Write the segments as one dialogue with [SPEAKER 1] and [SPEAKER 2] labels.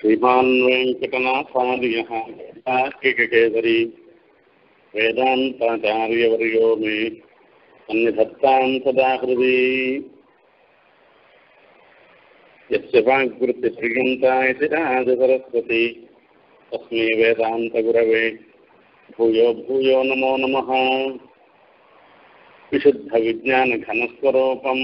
[SPEAKER 1] श्रीमान् वेङ्कटनाथार्यः तार्किककेसरी वेदान्ताचार्यवर्यो मे अन्यधत्तां सदा हृदि यस्य वाग्वृत्तिप्रियन्ता इति राजसरस्वती तस्मै वेदान्तगुरवे भूयो भूयो नमो नमः विशुद्धविज्ञानघनस्वरूपम्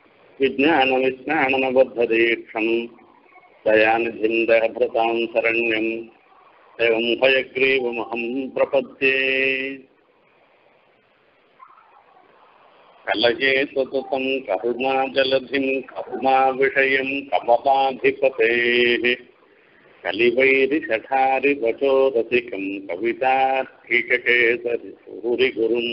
[SPEAKER 1] विज्ञानविज्ञाननबद्धदीक्षम् दयानिधिं दयभृतां शरण्यम् एवं हयग्रीवमहं प्रपद्ये कलये सततं करुणाजलधिं करुणाविषयं कमलाधिपतेः कलिवैरिषठारिवचो रसिकं कवितार्किककेसरि सूरिगुरुम्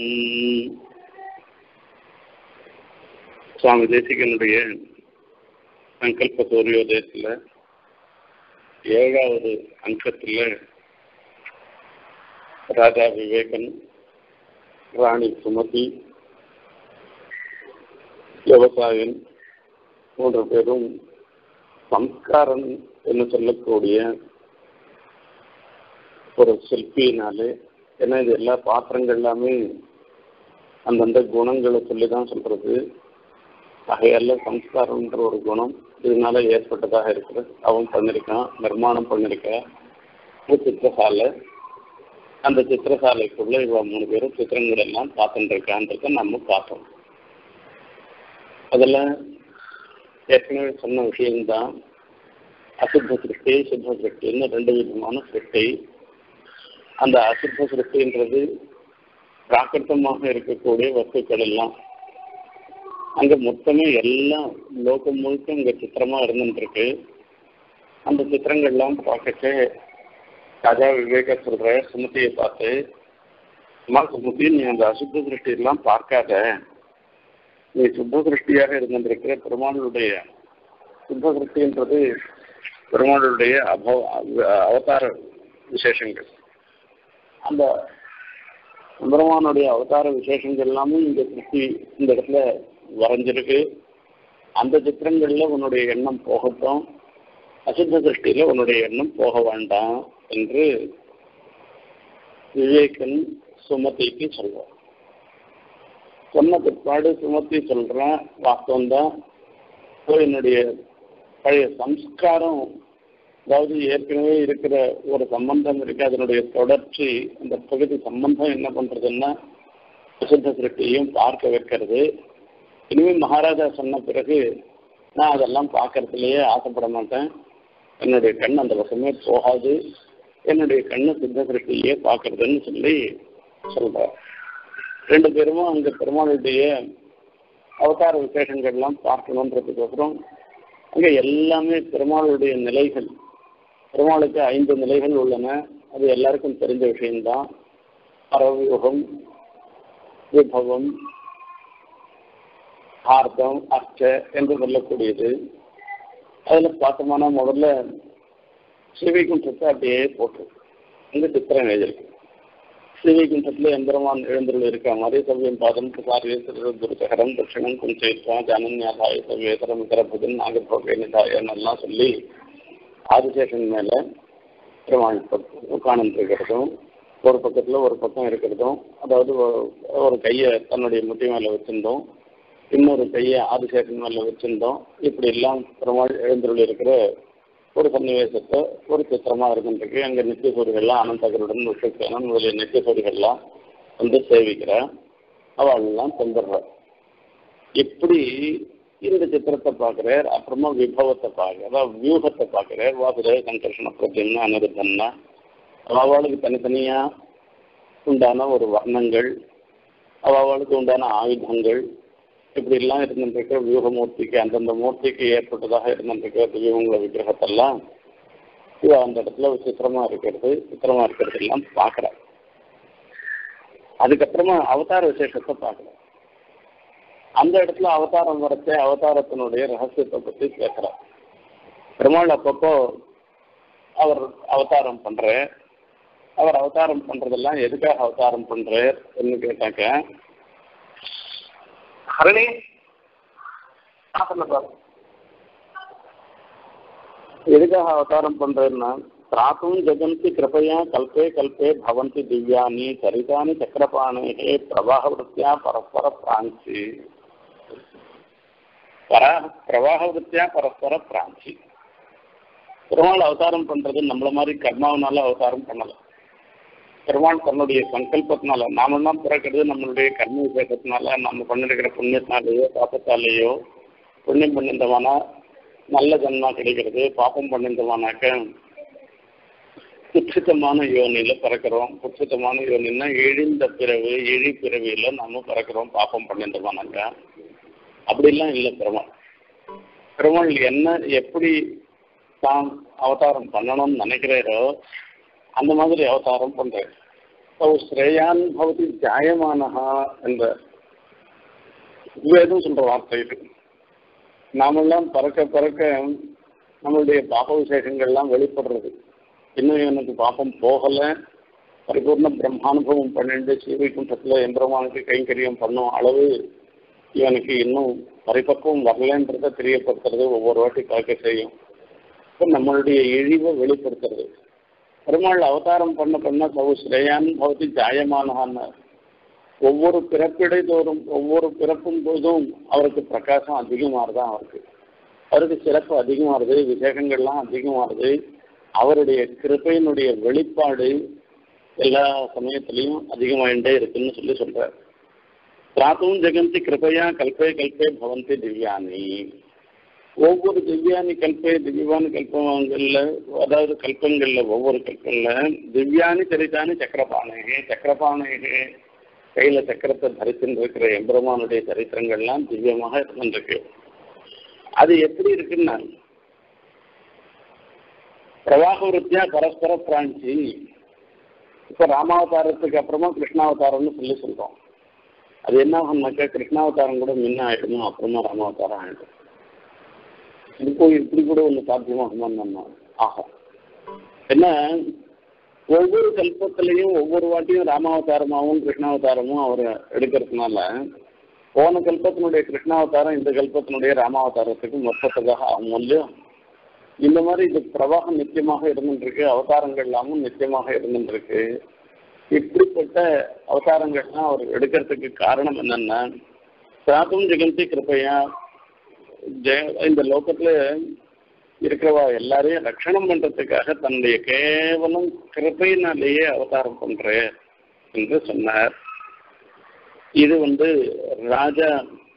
[SPEAKER 1] சுவாமி தேசிகனுடைய சங்கல்ப சூரியோதயத்தில் ஏழாவது அங்கத்தில் ராஜா விவேகன் ராணி சுமதி விவசாயன் மூன்று பேரும் சம்ஸ்காரன் என்று சொல்லக்கூடிய ஒரு சிற்பியினாலே ஏன்னா இது எல்லா பாத்திரங்கள் எல்லாமே அந்தந்த குணங்களை சொல்லி தான் சொல்றது ஆகையால சம்ஸ்காரம்ன்ற ஒரு குணம் இதனால ஏற்பட்டதாக இருக்கிறது அவன் பண்ணிருக்கான் நிர்மாணம் பண்ணிருக்கான் ஒரு சித்திரசாலை அந்த சித்திரசாலைக்குள்ள இவ மூணு பேரும் சித்திரங்கள் எல்லாம் பார்த்துட்டு இருக்கான்றத நம்ம பார்த்தோம் அதில் ஏற்கனவே சொன்ன விஷயம்தான் அசுத்த சிருஷ்டி சுத்த சிருஷ்டின்னு ரெண்டு விதமான சிருஷ்டி அந்த அசுத்த சிருஷ்டின்றது பிராகிருத்தமாக இருக்கக்கூடிய வஸ்துக்கள் எல்லாம் அங்க மொத்தமே எல்லாம் லோகம் முழுக்க இங்க சித்திரமா இருந்துருக்கு அந்த சித்திரங்கள்லாம் பார்க்கச்சு ராஜா விவேக சொல்ற சுமதியை பார்த்து அம்மா சுமதி நீ அந்த அசுத்த திருஷ்டி எல்லாம் பார்க்காத நீ சுத்த திருஷ்டியாக இருந்திருக்கிற பெருமாளுடைய சுத்த திருஷ்டின்றது பெருமாளுடைய அபவ அவதார விசேஷங்கள் அந்த பெருமானுடைய அவதார விசேஷங்கள் எல்லாமே இந்த திருஷ்டி இந்த இடத்துல வரைஞ்சிருக்கு அந்த சித்திரங்கள்ல உன்னுடைய எண்ணம் போகட்டும் அசுத்த திருஷ்டியில உன்னுடைய எண்ணம் போக வேண்டாம் என்று விவேகன் சுமதிக்கு சொல்வார் சொன்ன பிற்பாடு சுமதி சொல்றேன் வாஸ்தவம் தான் என்னுடைய பழைய சம்ஸ்காரம் அதாவது ஏற்கனவே இருக்கிற ஒரு சம்பந்தம் இருக்கு அதனுடைய தொடர்ச்சி அந்த பகுதி சம்பந்தம் என்ன பண்றதுன்னா பிரசித்த சிருஷ்டியையும் பார்க்க வைக்கிறது இனிமேல் மகாராஜா சொன்ன பிறகு நான் அதெல்லாம் பார்க்கறதுலயே ஆசைப்பட மாட்டேன் என்னுடைய கண் அந்த வசமே போகாது என்னுடைய கண்ணு சித்த சிருஷ்டியே பார்க்கறதுன்னு சொல்லி சொல்றார் ரெண்டு பேரும் அங்க பெருமாளுடைய அவதார விசேஷங்கள்லாம் பார்க்கணுன்றதுக்கப்புறம் அங்க எல்லாமே பெருமாளுடைய நிலைகள் பெருமாளுக்கு ஐந்து நிலைகள் உள்ளன அது எல்லாருக்கும் தெரிஞ்ச விஷயம்தான் பரவியுகம் விபவம் ஆர்த்தம் அர்ச்ச என்று சொல்லக்கூடியது அதில் பார்த்தோம்னா முதல்ல ஸ்ரீவைகுண்டத்தை அப்படியே போட்டு இந்த சித்திரம் எழுதியிருக்கு ஸ்ரீவைகுண்டத்தில் எம்பெருமான் எழுந்துள்ள இருக்க மாதிரி சவ்யம் பாதம் பிரசாரிய துருச்சகரம் தட்சிணம் குஞ்சயித்வா ஜானன்யாதாய சவ்யேதரம் இதரபுதன் நாகர்போகை நிதாயன்னெல்லாம் சொல்லி ஆதிசேஷன் மேலே பெருமாள் உட்கார்ந்து இருக்கிறதும் ஒரு பக்கத்தில் ஒரு பக்கம் இருக்கிறதும் அதாவது ஒரு கையை தன்னுடைய முட்டி மேலே வச்சிருந்தோம் இன்னொரு கையை ஆதிசேஷன் மேலே வச்சிருந்தோம் இப்படி எல்லாம் பெருமாள் எழுந்துள்ள இருக்கிற ஒரு சன்னிவேசத்தை ஒரு சித்திரமாக இருந்துருக்கு அங்கே நித்தியசூரிகள்லாம் அனந்தகருடன் விஷயத்தேனன் முதலிய நித்தியசூரிகள்லாம் வந்து சேவிக்கிறார் அவள்லாம் தொந்தர்றார் இப்படி இந்த சித்திரத்தை பார்க்குறார் அப்புறமா விபவத்தை பார்க்குறார் வியூகத்தை பார்க்குறார் வாசுதேவ சங்கர்ஷண பிரத்யம்னா அனிருத்தம்னா அவளுக்கு தனித்தனியாக உண்டான ஒரு வர்ணங்கள் அவளுக்கு உண்டான ஆயுதங்கள் இப்படி எல்லாம் இருந்துருக்க வியூகமூர்த்திக்கு அந்தந்த மூர்த்திக்கு ஏற்பட்டதாக இருந்துருக்க வியூகங்கள விக்கிரகத்தெல்லாம் இவ அந்த இடத்துல சித்திரமா இருக்கிறது சித்திரமா இருக்கிறது எல்லாம் பார்க்குற அதுக்கப்புறமா அவதார விசேஷத்தை பார்க்குற அந்த இடத்துல அவதாரம் வரச்சே அவதாரத்தினுடைய ரகசியத்தை பற்றி பேசுறார் பெருமாள் அப்பப்போ அவர் அவதாரம் பண்ற அவர் அவதாரம் பண்றதெல்லாம் எதுக்காக அவதாரம் பண்றார் கேட்டாக்க ஹரணி பாரு எதுக்காக அவதாரம் பண்றேன்னா திராத்தும் ஜெகந்தி கிருபையா கல்பே கல்பே பவந்தி திவ்யானி சரிதானி சக்கரபாணே பிரவாக விருத்தியா பரஸ்பர பிராஞ்சி பரா பிரவாக விருத்தியா பரஸ்பர பிராஞ்சி பெருமாள் அவதாரம் பண்றது நம்மள மாதிரி கர்மாவனால அவதாரம் பண்ணல பெருமாள் தன்னுடைய சங்கல்பத்தினால நாம தான் பிறக்கிறது நம்மளுடைய கர்ம விசேஷத்தினால நம்ம பண்ணிருக்கிற புண்ணியத்தினாலேயோ பாப்பத்தாலேயோ புண்ணியம் பண்ணிருந்தவானா நல்ல ஜன்மா கிடைக்கிறது பாப்பம் பண்ணிருந்தவானாக்க புட்சித்தமான யோனியில பிறக்கிறோம் புட்சித்தமான யோனின்னா இழிந்த பிறவு இழி பிறவியில நாம பிறக்கிறோம் பாப்பம் பண்ணிருந்தவானாக்க அப்படிலாம் இல்லை பெருமாள் பெருமாள் என்ன எப்படி தான் அவதாரம் பண்ணணும்னு நினைக்கிறாரோ அந்த மாதிரி அவதாரம் பண்றாரு ஸோ ஸ்ரேயான் பவதி ஜாயமானஹா என்ற வேதம் சொல்ற வார்த்தை இது நாமெல்லாம் பறக்க பறக்க நம்மளுடைய பாப விசேஷங்கள்லாம் வெளிப்படுறது இன்னும் எனக்கு பாப்பம் போகல பரிபூர்ண பிரம்மானுபவம் பண்ணிட்டு ஸ்ரீவைகுண்டத்தில் எம்பெருமானுக்கு கைங்கரியம் பண்ணும் அளவு இவனுக்கு இன்னும் பரிபக்குவம் வரலன்றதை தெரியப்படுத்துறது ஒவ்வொரு வாட்டி காக்க செய்யும் இப்போ நம்மளுடைய இழிவை வெளிப்படுத்துறது பெருமாள் அவதாரம் பண்ண பண்ண சவு ஸ்ரேயான் பவதி ஜாயமானஹான்னு ஒவ்வொரு பிறப்பிடை தோறும் ஒவ்வொரு பிறப்பும் போதும் அவருக்கு பிரகாசம் அதிகமாகுதான் அவருக்கு அவருக்கு சிறப்பு அதிகமாகுது விசேஷங்கள்லாம் அதிகமாகுது அவருடைய கிருப்பையினுடைய வெளிப்பாடு எல்லா சமயத்திலையும் அதிகமாயிட்டே இருக்குன்னு சொல்லி சொல்றார் பிராத்தும் ஜெகந்தி கிருபையா கல்பே கல்பே பவந்தி திவ்யானி ஒவ்வொரு திவ்யானி கல்பே திவ்யானி கல்பங்கள்ல அதாவது கல்பங்கள்ல ஒவ்வொரு கல்பங்கள்ல திவ்யானி சரிதானி சக்கரபானேகே சக்கரபானேகே கையில சக்கரத்தை தரிச்சுட்டு இருக்கிற எம்பெருமானுடைய சரித்திரங்கள்லாம் திவ்யமாக இருந்துருக்கு அது எப்படி இருக்குன்னா பிரவாக விருத்தியா பரஸ்பர பிராஞ்சி இப்ப ராமாவதாரத்துக்கு அப்புறமா கிருஷ்ணாவதாரம்னு சொல்லி சொல்றோம் அது என்ன ஆகும்னாக்கா கிருஷ்ணாவதாரம் கூட முன்ன ஆயிடுமோ அப்புறமா ராமாவதாரம் ஆயிடும் இப்போ இப்படி கூட ஒன்று சாத்தியமாகுமா ஆகும் என்ன ஒவ்வொரு கல்பத்திலையும் ஒவ்வொரு வாட்டியும் ராமாவதாரமாகவும் கிருஷ்ணாவதாரமும் அவர் எடுக்கிறதுனால போன கல்பத்தினுடைய கிருஷ்ணாவதாரம் இந்த கல்பத்தினுடைய ராமாவதாரத்துக்கு மொத்தத்துக்காக ஆகும் இல்லையோ இந்த மாதிரி இது பிரவாகம் நிச்சயமாக இருந்துருக்கு அவதாரங்கள் எல்லாமும் நிச்சயமாக இருந்துருக்கு இப்படிப்பட்ட அவதாரங்கள்லாம் அவர் எடுக்கிறதுக்கு காரணம் என்னன்னா சாத்தும் ஜெகந்தி கிருப்பையா ஜெய இந்த லோகத்துல இருக்கிறவா எல்லாரையும் ரட்சணம் பண்றதுக்காக தன்னுடைய கேவலம் கிருப்பையினாலேயே அவதாரம் பண்ற என்று சொன்னார் இது வந்து ராஜா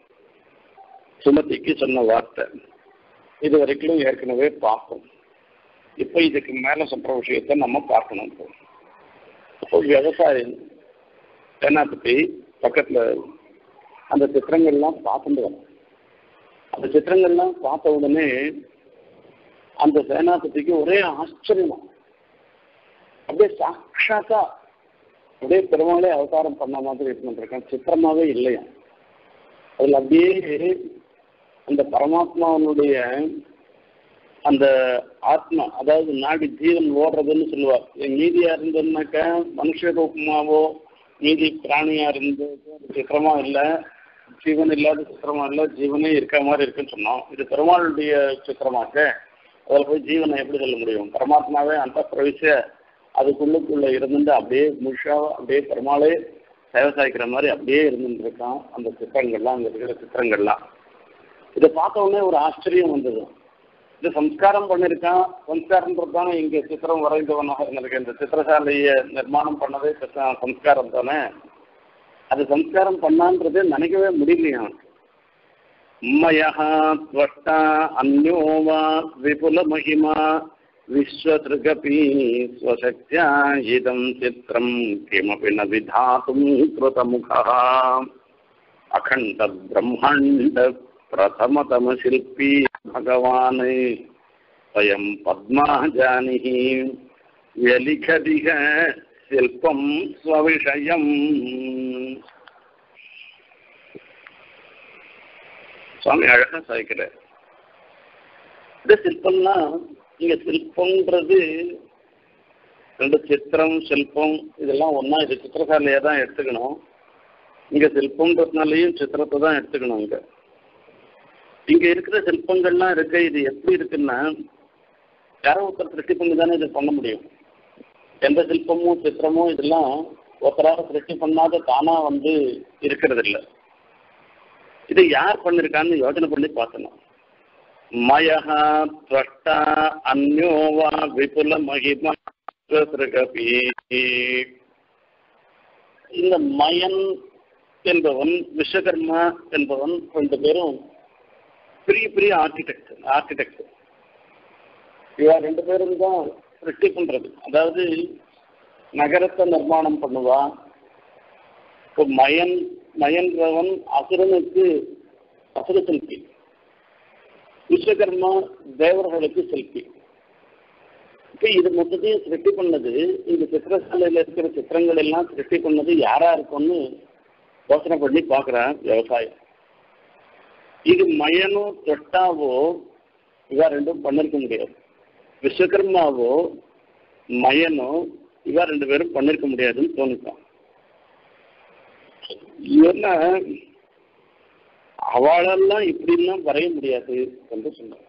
[SPEAKER 1] சுமதிக்கு சொன்ன வார்த்தை இது வரைக்கும் ஏற்கனவே பார்ப்போம் இப்போ இதுக்கு மேல சொல்ற விஷயத்த நம்ம பார்க்கணும் இப்போ இப்போ விவசாயம் சேனாபதி பக்கத்துல அந்த சித்திரங்கள்லாம் பார்த்துட்டு வரோம் அந்த சித்திரங்கள்லாம் பார்த்த உடனே அந்த சேனாபதிக்கு ஒரே ஆச்சரியமா அப்படியே சாட்சாத்தா அப்படியே பெருமாளே அவதாரம் பண்ண மாதிரி இருந்துருக்கேன் சித்திரமாவே இல்லையா அதுல அப்படியே அந்த பரமாத்மாவனுடைய அந்த ஆத்மா அதாவது நாடி ஜீவன் ஓடுறதுன்னு சொல்லுவார் மீதியா இருந்ததுனாக்கா மனுஷ ரூபமாவோ மீதி பிராணியா இருந்து சித்திரமா இல்லை ஜீவன் இல்லாத சித்திரமா இல்லை ஜீவனே இருக்க மாதிரி இருக்குன்னு சொன்னோம் இது பெருமாளுடைய சித்திரமாக்க அதில் போய் ஜீவனை எப்படி சொல்ல முடியும் பரமாத்மாவே அந்த பிரவிச அதுக்குள்ளுக்குள்ள இருந்துட்டு அப்படியே முழுஷா அப்படியே பெருமாளே விவசாயிக்கிற மாதிரி அப்படியே இருந்துட்டு இருக்கான் அந்த சித்திரங்கள்லாம் அங்கே இருக்கிற சித்திரங்கள்லாம் இதை பார்த்த உடனே ஒரு ஆச்சரியம் வந்தது இது சம்ஸ்காரம் பண்ணியிருக்கான் சம்ஸ்காரம்ன்றது தானே இங்கே சித்திரம் வரைந்தவனாக இருந்திருக்கு இந்த சித்திரசாலையை நிர்மாணம் பண்ணதே சித்த- சம்ஸ்காரம் தானே அது சம்ஸ்காரம் பண்ணான்றதே நினைக்கவே முடியலையா மயா त्वष्टा अन्यो वा विपुलमहिमा विश्वतृगपि स्वशक्त्या इदं चित्रं किमपि न विधातुं कृतमुखः अखण्डब्रह्माण्ड प्रथमतमशिल्पी भगवान् स्वयं पद्मा जानीहि व्यलिखदिह शिल्पं स्वविषयम् சுவாமி அழகா சாய்க்கிறார் இந்த சிற்பம்னா இங்க சிற்பம்ன்றது ரெண்டு சித்திரம் சிற்பம் இதெல்லாம் ஒண்ணா இது சித்திரசாலையா தான் எடுத்துக்கணும் இங்க சிற்பம்ன்றதுனாலையும் சித்திரத்தை தான் எடுத்துக்கணும் இங்க இங்க இருக்கிற சிற்பங்கள்லாம் இருக்கு இது எப்படி இருக்குன்னா யாரோ ஒருத்தர் சிருஷ்டி பண்ணி தானே இதை பண்ண முடியும் எந்த சிற்பமும் சித்திரமும் இதெல்லாம் ஒருத்தராக சிருஷ்டி பண்ணாத தானா வந்து இருக்கிறது இல்லை இதை யார் பண்ணிருக்கான்னு யோசனை பண்ணி பார்க்கணும் மயஹா திரஷ்டா அந்யோவா விபுல மகிமா சிருகபி இந்த மயன் என்பவன் விஸ்வகர்மா என்பவன் ரெண்டு பேரும் பெரிய பெரிய ஆர்கிடெக்ட் ஆர்கிடெக்ட் இவா ரெண்டு பேரும் தான் சிருஷ்டி பண்றது அதாவது நகரத்தை நிர்மாணம் பண்ணுவா இப்போ மயன் மயன்றவன் அசுரனுக்கு அசுர சிற்பி விஸ்வகர்மா தேவர்களுக்கு சிற்பி இப்போ இது மொத்தத்தையும் சிருஷ்டி பண்ணது இந்த சித்திரசாலையில் இருக்கிற சித்திரங்கள் எல்லாம் சிருஷ்டி பண்ணது யாரா இருக்கும்னு யோசனை பண்ணி பார்க்குறேன் விவசாயம் இது மயனோ தொட்டாவோ இவா ரெண்டும் பண்ணிருக்க முடியாது விஸ்வகர்மாவோ மயனோ இவா ரெண்டு பேரும் பண்ணிருக்க முடியாதுன்னு தோணித்தான் ஏன்னா அவளெல்லாம் இப்படிலாம் வரைய முடியாது என்று சொன்னார்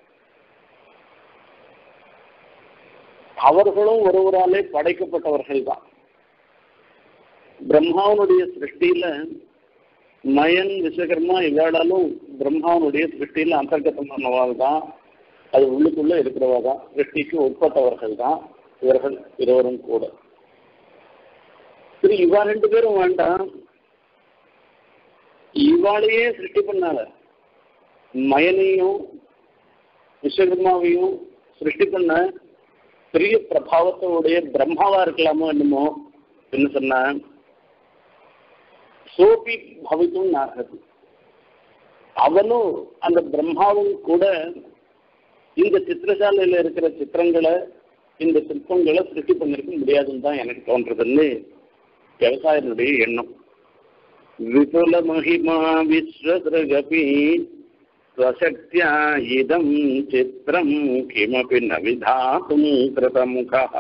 [SPEAKER 1] அவர்களும் ஒருவராலே படைக்கப்பட்டவர்கள் தான் பிரம்மாவனுடைய சிருஷ்டியில மயன் விஸ்வகர்மா இவாளாலும் பிரம்மாவனுடைய சிருஷ்டியில அந்தர்கத்தமானவாள் தான் அது உள்ளுக்குள்ள இருக்கிறவா தான் சிருஷ்டிக்கு உட்பட்டவர்கள் தான் இவர்கள் இருவரும் கூட சரி இவா ரெண்டு பேரும் வேண்டாம் இவாளையே சிருஷ்டி பண்ணால மயனையும் விஸ்வகர்மாவையும் சிருஷ்டி பண்ண பெரிய பிரபாவத்தோடைய பிரம்மாவா இருக்கலாமோ என்னமோ என்ன சொன்ன சோபி பவித்தும் நாகது அவனும் அந்த பிரம்மாவும் கூட இந்த சித்திரசாலையில இருக்கிற சித்திரங்களை இந்த சிற்பங்களை சிருஷ்டி பண்ணிருக்க முடியாதுன்னு தான் எனக்கு தோன்றதுன்னு விவசாயினுடைய எண்ணம் விபுல மகிமா விஸ்வசிருகபி स्वशक्त्या इदं चित्रं किमपि न विधातुं कृतमुखः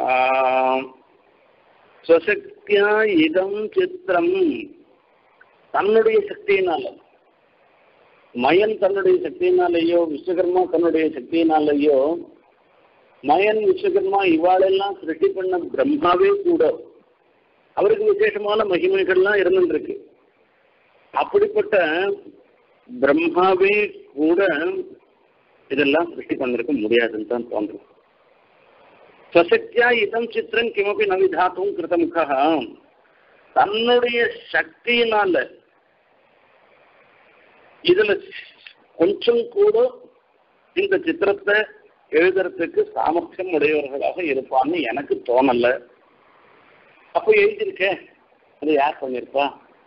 [SPEAKER 1] स्वशक्त्या இதம் சித்திரம் தன்னுடைய சக்தியினால மயன் தன்னுடைய சக்தியினாலேயோ விஸ்வகர்மா தன்னுடைய சக்தியினாலேயோ மயன் விஸ்வகர்மா இவாளெல்லாம் சிருஷ்டி பண்ண பிரம்மாவே கூட அவருக்கு விசேஷமான மகிமைகள்லாம் இருந்துருக்கு அப்படிப்பட்ட பிரம்மாவே கூட இதெல்லாம் சிருஷ்டி பண்ணிருக்க முடியாதுன்னு தான் தோன்றும் ஸ்வசக்தியா இதம் சித்திரம் கிமப்பி நவிதாத்தும் கிருதமுகா தன்னுடைய சக்தியினால இதுல கொஞ்சம் கூட இந்த சித்திரத்தை எழுதுறதுக்கு சாமர்த்தியம் உடையவர்களாக இருப்பான்னு எனக்கு தோணல அப்போ எழுதியிருக்கேன் அது யார் பண்ணியிருப்பா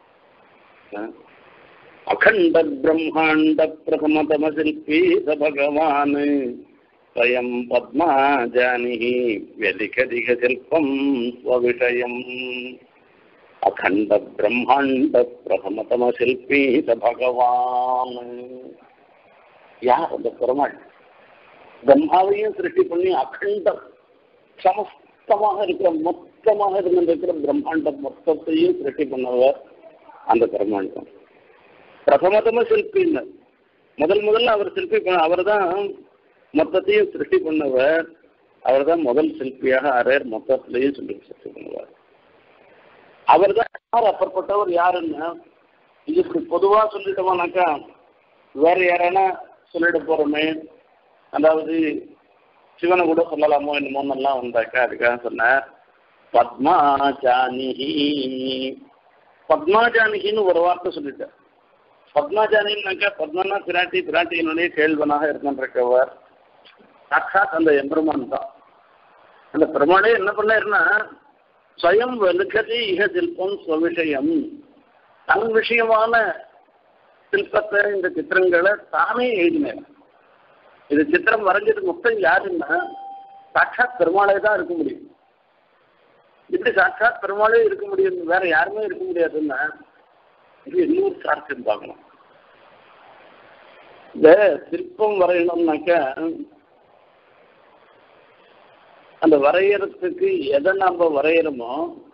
[SPEAKER 1] அகண்ட பிரம்மாண்ட பிரதமதம சிற்பி ச பகவான் ஸ்வயம் பத்மாஜானி வெதிகதிக சிற்பம் ஸ்வவிஷயம் அகண்ட பிரம்மாண்ட பிரதமதம சிற்பி ச பகவான் யார் அந்த பெருமாள் பிரம்மாவையும் சிருஷ்டி பண்ணி அகண்டம் சமஸ்தமாக இருக்கிற மொத்தமாக இருந்திருக்கிற பிரம்மாண்டம் மொத்தத்தையும் சிருஷ்டி பண்ணவர் அந்த பெருமாண்டம் பிரதமதம சிற்பின்னு முதல் முதல்ல அவர் சிற்பி அவர் தான் மொத்தத்தையும் சிருஷ்டி பண்ணவர் அவர் தான் முதல் சிற்பியாக அரேர் மொத்தத்திலையும் சொல்லி சிருஷ்டி பண்ணுவார் அவர் தான் யார் அப்பற்பட்டவர் யாருன்னா இது இப்படி பொதுவாக சொல்லிட்டோமானாக்கா வேற யாரானா சொல்லிட போறோமே அதாவது சிவனை கூட சொல்லலாமோ என்னமோன்னெல்லாம் வந்தாக்கா அதுக்காக சொன்னேன் பத்மாஜானிஹி பத்மாஜானிகின்னு ஒரு வார்த்தை சொல்லிட்டேன் பத்மாஜானின்னாக்கா பத்மனா பிராட்டி பிராட்டியினுடைய கேள்வனாக இருக்கின்றவர் சாட்சாத் அந்த எம்பெருமான் தான் அந்த பெருமாளே என்ன பண்ணாருன்னா ஸ்வயம் வெலுக்கதி இக சிற்பம் ஸ்வவிஷயம் தன் விஷயமான சிற்பத்தை இந்த சித்திரங்களை தானே எழுதினார் இது சித்திரம் வரைஞ்சது மொத்தம் யாருன்னா சாட்சாத் பெருமாளே தான் இருக்க முடியும் இப்படி சாட்சாத் பெருமாளே இருக்க முடியும் வேற யாருமே இருக்க முடியாதுன்னா இது இன்னொரு சார்த்தியம் பார்க்கணும் இந்த சிற்பம் வரையணும்னாக்க அந்த வரையறதுக்கு எதை நம்ம வரையறோமோ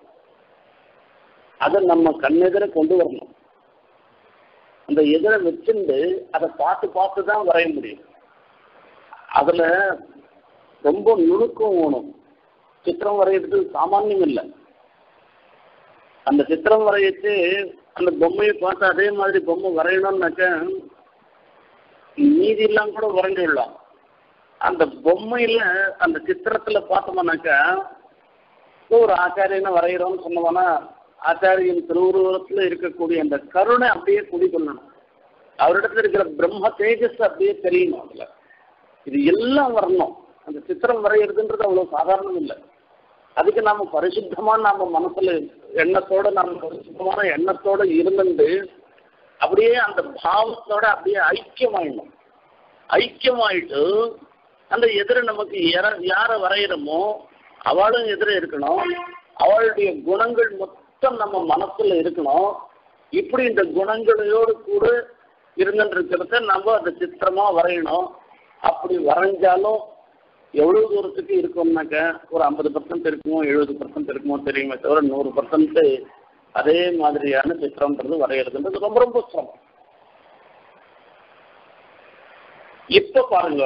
[SPEAKER 1] அதை நம்ம கண்ணெதிர கொண்டு வரணும் அந்த எதிர வச்சுண்டு அதை பார்த்து பார்த்து தான் வரைய முடியும் அதுல ரொம்ப நுணுக்கம் வேணும் சித்திரம் வரைகிறது சாமானியம் இல்லை அந்த சித்திரம் வரையிட்டு அந்த பொம்மையை பார்த்து அதே மாதிரி பொம்மை வரையணும்னாக்க மீதி எல்லாம் கூட வரைஞ்சிடலாம் அந்த பொம்மையில அந்த சித்திரத்துல பார்த்தோம்னாக்கா ஒரு ஆச்சாரியனை வரைகிறோம்னு சொன்னோம்னா ஆச்சாரியின் திருவுருவத்துல இருக்கக்கூடிய அந்த கருணை அப்படியே குடிக்கொள்ளணும் அவரிடத்துல இருக்கிற பிரம்ம தேஜஸ் அப்படியே தெரியணும் அதுல இது எல்லாம் வரணும் அந்த சித்திரம் வரைகிறதுன்றது அவ்வளவு சாதாரணம் இல்லை அதுக்கு நாம பரிசுத்தமா நாம மனசுல எண்ணத்தோட நாம பரிசுத்தமான எண்ணத்தோட இருந்துட்டு அப்படியே அந்த பாவத்தோட அப்படியே ஐக்கியமாயிடணும் ஐக்கியமாயிட்டு அந்த எதிர நமக்கு யார- யார வரைகிறோமோ அவளும் எதிர இருக்கணும் அவளுடைய குணங்கள் மொத்தம் நம்ம மனசுல இருக்கணும் இப்படி இந்த குணங்களோடு கூட இருந்துட்டு இருக்கிறத நம்ம அந்த சித்திரமா வரையணும் அப்படி வரைஞ்சாலும் எவ்வளவு தூரத்துக்கு இருக்கும்னாக்க ஒரு ஐம்பது பர்சன்ட் இருக்குமோ எழுபது பர்சன்ட் இருக்குமோ தெரியுமே தவிர நூறு பர்சன்ட் அதே மாதிரியான சித்திரம்ன்றது வரைகிறதுன்றது ரொம்ப ரொம்ப சிரமம் இப்ப பாருங்க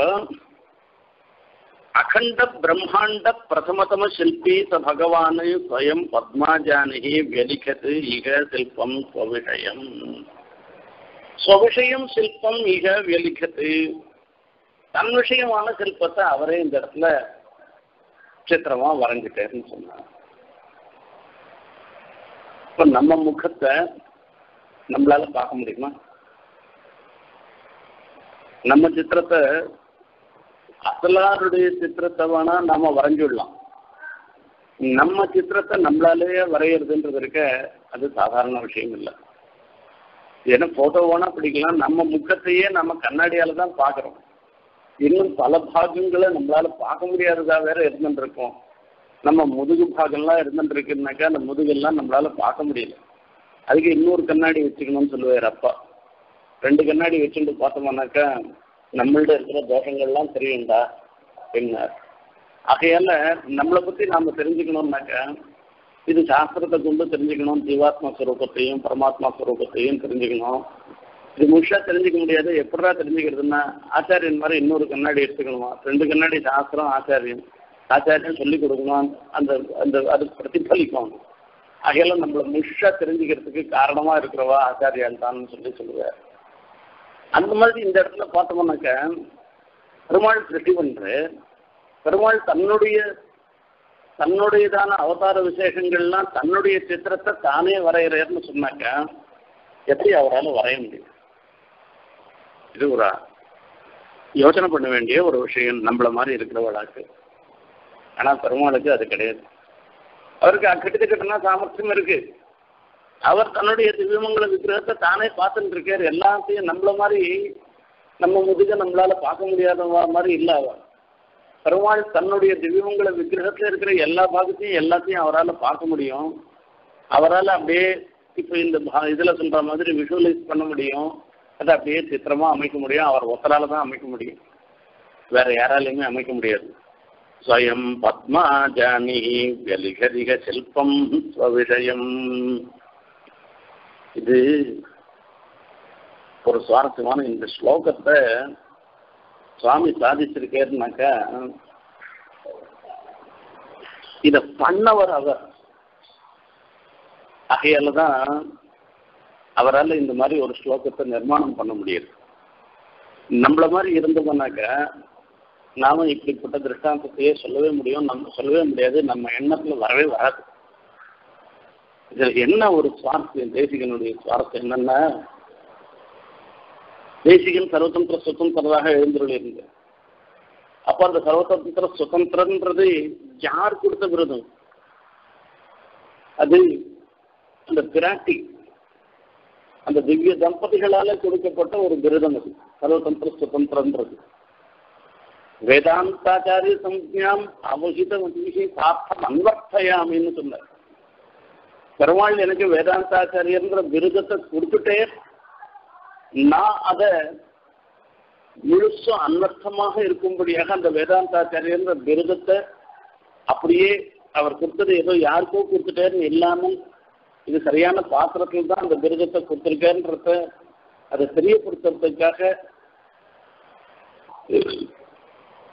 [SPEAKER 1] அகண்ட பிரம்மாண்ட பிரதமதம சிற்பி ச பகவான் ஸ்வயம் பத்மாஜானி வெலிகது இக சில்பம் ஸ்வவிஷயம் ஸ்வவிஷயம் சில்பம் இக வெலிகது தன் விஷயமான சிற்பத்தை அவரே இந்த இடத்துல சித்திரமா வரைஞ்சிட்டாருன்னு சொன்னார் இப்ப நம்ம முகத்தை நம்மளால பார்க்க முடியுமா நம்ம சித்திரத்தை அசலாருடைய சித்திரத்தை வேணா நாம வரைஞ்சிடலாம் நம்ம சித்திரத்தை நம்மளாலேயே வரைகிறதுன்றது இருக்க அது சாதாரண விஷயம் இல்லை ஏன்னா போட்டோ வேணா பிடிக்கலாம் நம்ம முகத்தையே நம்ம கண்ணாடியால தான் பார்க்குறோம் இன்னும் பல பாகங்களை நம்மளால பார்க்க முடியாததா வேற இருந்துட்டு இருக்கோம் நம்ம முதுகு பாகம்லாம் இருந்துட்டு இருக்குனாக்கா அந்த முதுகெல்லாம் நம்மளால பார்க்க முடியல அதுக்கு இன்னொரு கண்ணாடி வச்சுக்கணும்னு சொல்லுவார் அப்பா ரெண்டு கண்ணாடி வச்சுட்டு பார்த்தோம்னாக்கா நம்மள்ட இருக்கிற தோஷங்கள்லாம் தெரியும்டா அப்படின்னார் ஆகையால நம்மளை பத்தி நாம தெரிஞ்சுக்கணும்னாக்கா இது சாஸ்திரத்தை கொண்டு தெரிஞ்சுக்கணும் ஜீவாத்மா ஸ்வரூபத்தையும் பரமாத்மா ஸ்வரூபத்தையும் தெரிஞ்சுக்கணும் இது முழுசா தெரிஞ்சுக்க முடியாது எப்படா தெரிஞ்சுக்கிறதுன்னா ஆச்சாரியன் மாதிரி இன்னொரு கண்ணாடி எடுத்துக்கணுமா ரெண்டு கண்ணாடி சாஸ்திரம் ஆச்சாரியன் ஆச்சாரியன் சொல்லி கொடுக்கணும் அந்த அந்த அது பிரதிபலிக்கும் ஆகையால நம்மளை முழுசா தெரிஞ்சுக்கிறதுக்கு காரணமா இருக்கிறவா ஆச்சாரியால் தான் சொல்லி சொல்லுவார் அந்த மாதிரி இந்த இடத்துல பார்த்தோம்னாக்க பெருமாள் சிருஷ்டி பண்ற பெருமாள் தன்னுடைய தன்னுடையதான அவதார விசேஷங்கள்லாம் தன்னுடைய சித்திரத்தை தானே வரைகிறார்னு சொன்னாக்க எப்படி அவரால் வரைய முடியும் இது ஒரு யோசனை பண்ண வேண்டிய ஒரு விஷயம் நம்மள மாதிரி இருக்கிறவளாக்கு ஆனா பெருமாளுக்கு அது கிடையாது அவருக்கு கிட்டத்தட்டனா சாமர்த்தியம் இருக்கு அவர் தன்னுடைய திவ்யமங்கல விக்கிரகத்தை தானே பார்த்துட்டு இருக்காரு எல்லாத்தையும் நம்மள மாதிரி நம்ம முதுக நம்மளால பார்க்க முடியாத மாதிரி இல்ல அவர் பெருமாள் தன்னுடைய திவ்யமங்கல விக்கிரகத்துல இருக்கிற எல்லா பாகத்தையும் எல்லாத்தையும் அவரால் பார்க்க முடியும் அவரால் அப்படியே இப்போ இந்த பா- இதுல சொல்ற மாதிரி விஷுவலைஸ் பண்ண முடியும் அதை அப்படியே சித்திரமா அமைக்க முடியும் அவர் ஒத்தரால தான் அமைக்க முடியும் வேற யாராலையுமே அமைக்க முடியாது ஸ்வயம் பத்மாஜானி வெலிகரிக சில்பம் ஸ்வவிஷயம் இது ஒரு சுவாரஸ்யமான இந்த ஸ்லோகத்தை சுவாமி சாதிச்சிருக்காருனாக்கா இத பண்ணவர் அவர் ஆகையால தான் அவரால் இந்த மாதிரி ஒரு ஸ்லோகத்தை நிர்மாணம் பண்ண முடியுது நம்மள மாதிரி இருந்தோம்னாக்க நாம இப்படிப்பட்ட திருஷ்டாந்தத்தையே சொல்லவே முடியும் நம்ம சொல்லவே முடியாது நம்ம எண்ணத்துல வரவே வராது இதுல என்ன ஒரு சுவாரஸ்யம் தேசிகனுடைய சுவாரஸ்யம் என்னன்னா தேசிகன் சர்வதந்திர சுதந்திரராக எழுந்துள்ள அப்ப அந்த சர்வதந்திர சுதந்திரன்றது யார் கொடுத்த விருதம் அது அந்த பிராட்டி அந்த திவ்ய தம்பதிகளால கொடுக்கப்பட்ட ஒரு விருதம் அது சர்வதந்திர சுதந்திரன்றது வேதாந்தாச்சாரிய சஞ்ஞாம் அவகித சார்த்தம் அன்வர்த்தயாமின்னு சொன்னார் பெருமாள் எனக்கு வேதாந்தாச்சாரியன்ற விருதத்தை கொடுத்துட்டே நான் அதை முழுசும் அன்வர்த்தமாக இருக்கும்படியாக அந்த வேதாந்தாச்சாரியன்ற விருதத்தை அப்படியே அவர் கொடுத்தது ஏதோ யாருக்கோ கொடுத்துட்டேன்னு இல்லாமல் இது சரியான பாத்திரத்தில் தான் அந்த விருதத்தை கொடுத்துருக்கேன்றத அதை தெரியப்படுத்துறதுக்காக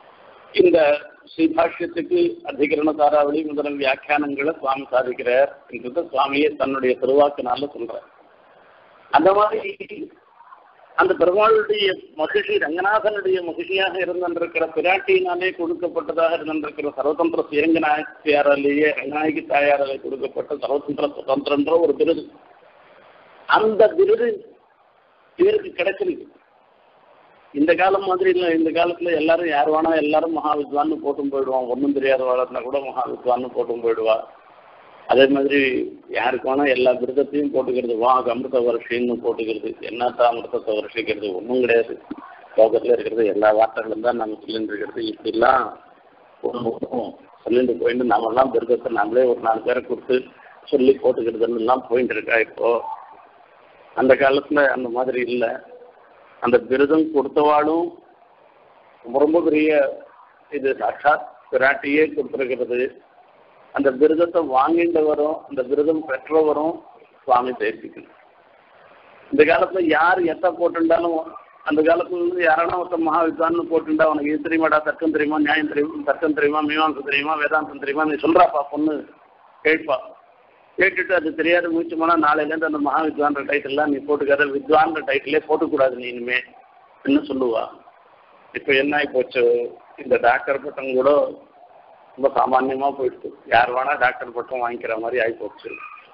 [SPEAKER 1] இந்த ஸ்ரீபாஷ்யத்துக்கு அதிகரண தாராவளி முதல் வியாக்கியானங்களை சுவாமி சாதிக்கிறார் என்றது சுவாமியே தன்னுடைய திருவாக்கினால சொல்றார் அந்த மாதிரி அந்த பெருமாளுடைய மகிழ்ச்சி ரங்கநாதனுடைய மகிழ்ச்சியாக இருந்திருக்கிற பிராட்டியினாலே கொடுக்கப்பட்டதாக இருந்திருக்கிற சர்வதந்திர சுயங்கநாயகியாராலேயே ரங்கநாயகி தாயாராலே கொடுக்கப்பட்ட சர்வதந்திர சுதந்திரன்ற ஒரு விருது அந்த விருது இவருக்கு கிடைச்சிருக்கு இந்த காலம் மாதிரி இல்லை இந்த காலத்துல எல்லாரும் யார் வேணா எல்லாரும் மகாவித்வான்னு போட்டும் போயிடுவான் ஒன்றும் தெரியாத வளர்னா கூட மகாவித்வான்னு போட்டும் போயிடுவா அதே மாதிரி யாருக்கு வேணா எல்லா விரதத்தையும் போட்டுக்கிறது வா அமிர்த வருஷம்னு போட்டுக்கிறது என்னத்தான் அமிர்தத்தை வருஷிக்கிறது ஒன்றும் கிடையாது லோகத்துல இருக்கிறது எல்லா வார்த்தைகளும் தான் நம்ம சொல்லிட்டு இருக்கிறது இப்படிலாம் ஒன்று சொல்லிட்டு போயிட்டு நாமெல்லாம் விரதத்தை நம்மளே ஒரு நாலு பேரை கொடுத்து சொல்லி போட்டுக்கிறதுன்னு எல்லாம் போயிட்டு இருக்கா இப்போ அந்த காலத்துல அந்த மாதிரி இல்லை அந்த விருதம் கொடுத்தவாளும் ரொம்ப பெரிய இது சாட்சாத் பிராட்டியே கொடுத்துருக்கிறது அந்த விருதத்தை வாங்கின்றவரும் அந்த விருதம் பெற்றவரும் சுவாமி தேசிக்கணும் இந்த காலத்துல யார் எத்த போட்டுண்டாலும் அந்த காலத்துல இருந்து யாரானா ஒருத்தர் மகாவித்வான்னு போட்டுண்டா உனக்கு இது தெரியுமாடா தர்க்கம் தெரியுமா நியாயம் தெரியுமா தர்க்கம் தெரியுமா மீமாசம் தெரியுமா வேதாந்தம் தெரியுமா நீ சொல்றாப்பா பொண்ணு கேட்பா கேட்டுட்டு அது தெரியாத மூச்சு போனா நாளையிலேருந்து அந்த மகாவித்வான்ற டைட்டில்லாம் நீ போட்டுக்காத வித்வான்ற டைட்டிலே போட்டுக்கூடாது நீ இனிமே என்ன சொல்லுவா இப்போ என்ன ஆகி போச்சு இந்த டாக்டர் பட்டம் கூட ரொம்ப சாமான்யமா போயிடுச்சு யார் வேணா டாக்டர் பட்டம் வாங்கிக்கிற மாதிரி ஆகி போச்சு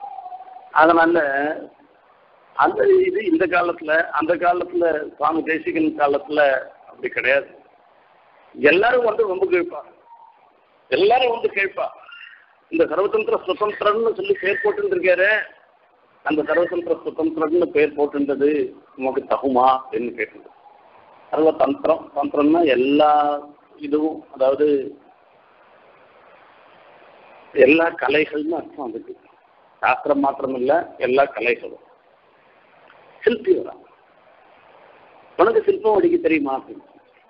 [SPEAKER 1] அதனால அந்த இது இந்த காலத்துல அந்த காலத்துல சுவாமி தேசிகன் காலத்துல அப்படி கிடையாது எல்லாரும் வந்து ரொம்ப கேட்பா எல்லாரும் வந்து கேட்பா இந்த சர்வதந்திர சுதந்திரம்னு சொல்லி பேர் போட்டுருக்காரு அந்த சர்வதந்திர சுதந்திரம்னு பேர் போட்டுன்றது நமக்கு தகுமா அப்படின்னு கேட்டது சர்வ தந்திரம் தந்திரம்னா எல்லா இதுவும் அதாவது எல்லா கலைகள்னு அர்த்தம் அதுக்கு சாஸ்திரம் மாத்திரம் இல்ல எல்லா கலைகளும் சிற்பி வரா உனக்கு சிற்பம் வடிக்க தெரியுமா அப்படின்னு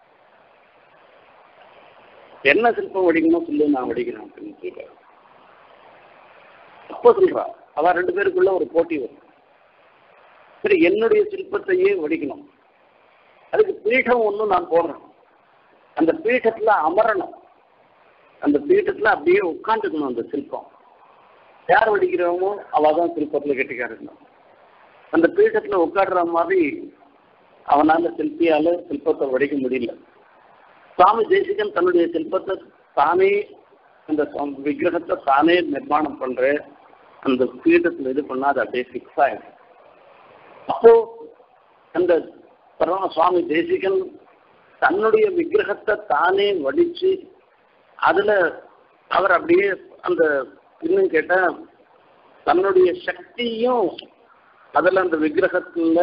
[SPEAKER 1] என்ன சிற்பம் வடிக்கணும் சொல்லு நான் வடிக்கிறேன் அப்படின்னு சொல்றாரு அப்போ சொல்றா அவ ரெண்டு பேருக்குள்ள ஒரு போட்டி வரும் சரி என்னுடைய சிற்பத்தையே வடிக்கணும் அதுக்கு பீடம் ஒன்று நான் போடுறேன் அந்த பீഠத்துல அமரணும் அந்த பீഠத்துல அப்படியே உட்காந்துக்கணும் அந்த சிற்பம் யார் வடிக்கிறவமோ அவ தான் சிற்பத்துல கெட்டிக்காரணும் அந்த பீഠத்துல உட்காடுற மாதிரி அவனால சிற்பியால சிற்பத்தை வடிக்க முடியல சுவாமி தேசிகன் தன்னுடைய சிற்பத்தை தானே அந்த விக்கிரகத்தை தானே நிர்மாணம் பண்ற அந்த பீഠத்துல இது பண்ணா அது அப்படியே ஃபிக்ஸ் ஆயிடும் அப்போ அந்த பரம சுவாமி தேசிகன் தன்னுடைய விக்கிரகத்தை தானே வடிச்சு அதுல அவர் அப்படியே அந்த இன்னும் கேட்டா தன்னுடைய சக்தியும் அதுல அந்த விக்கிரகத்துல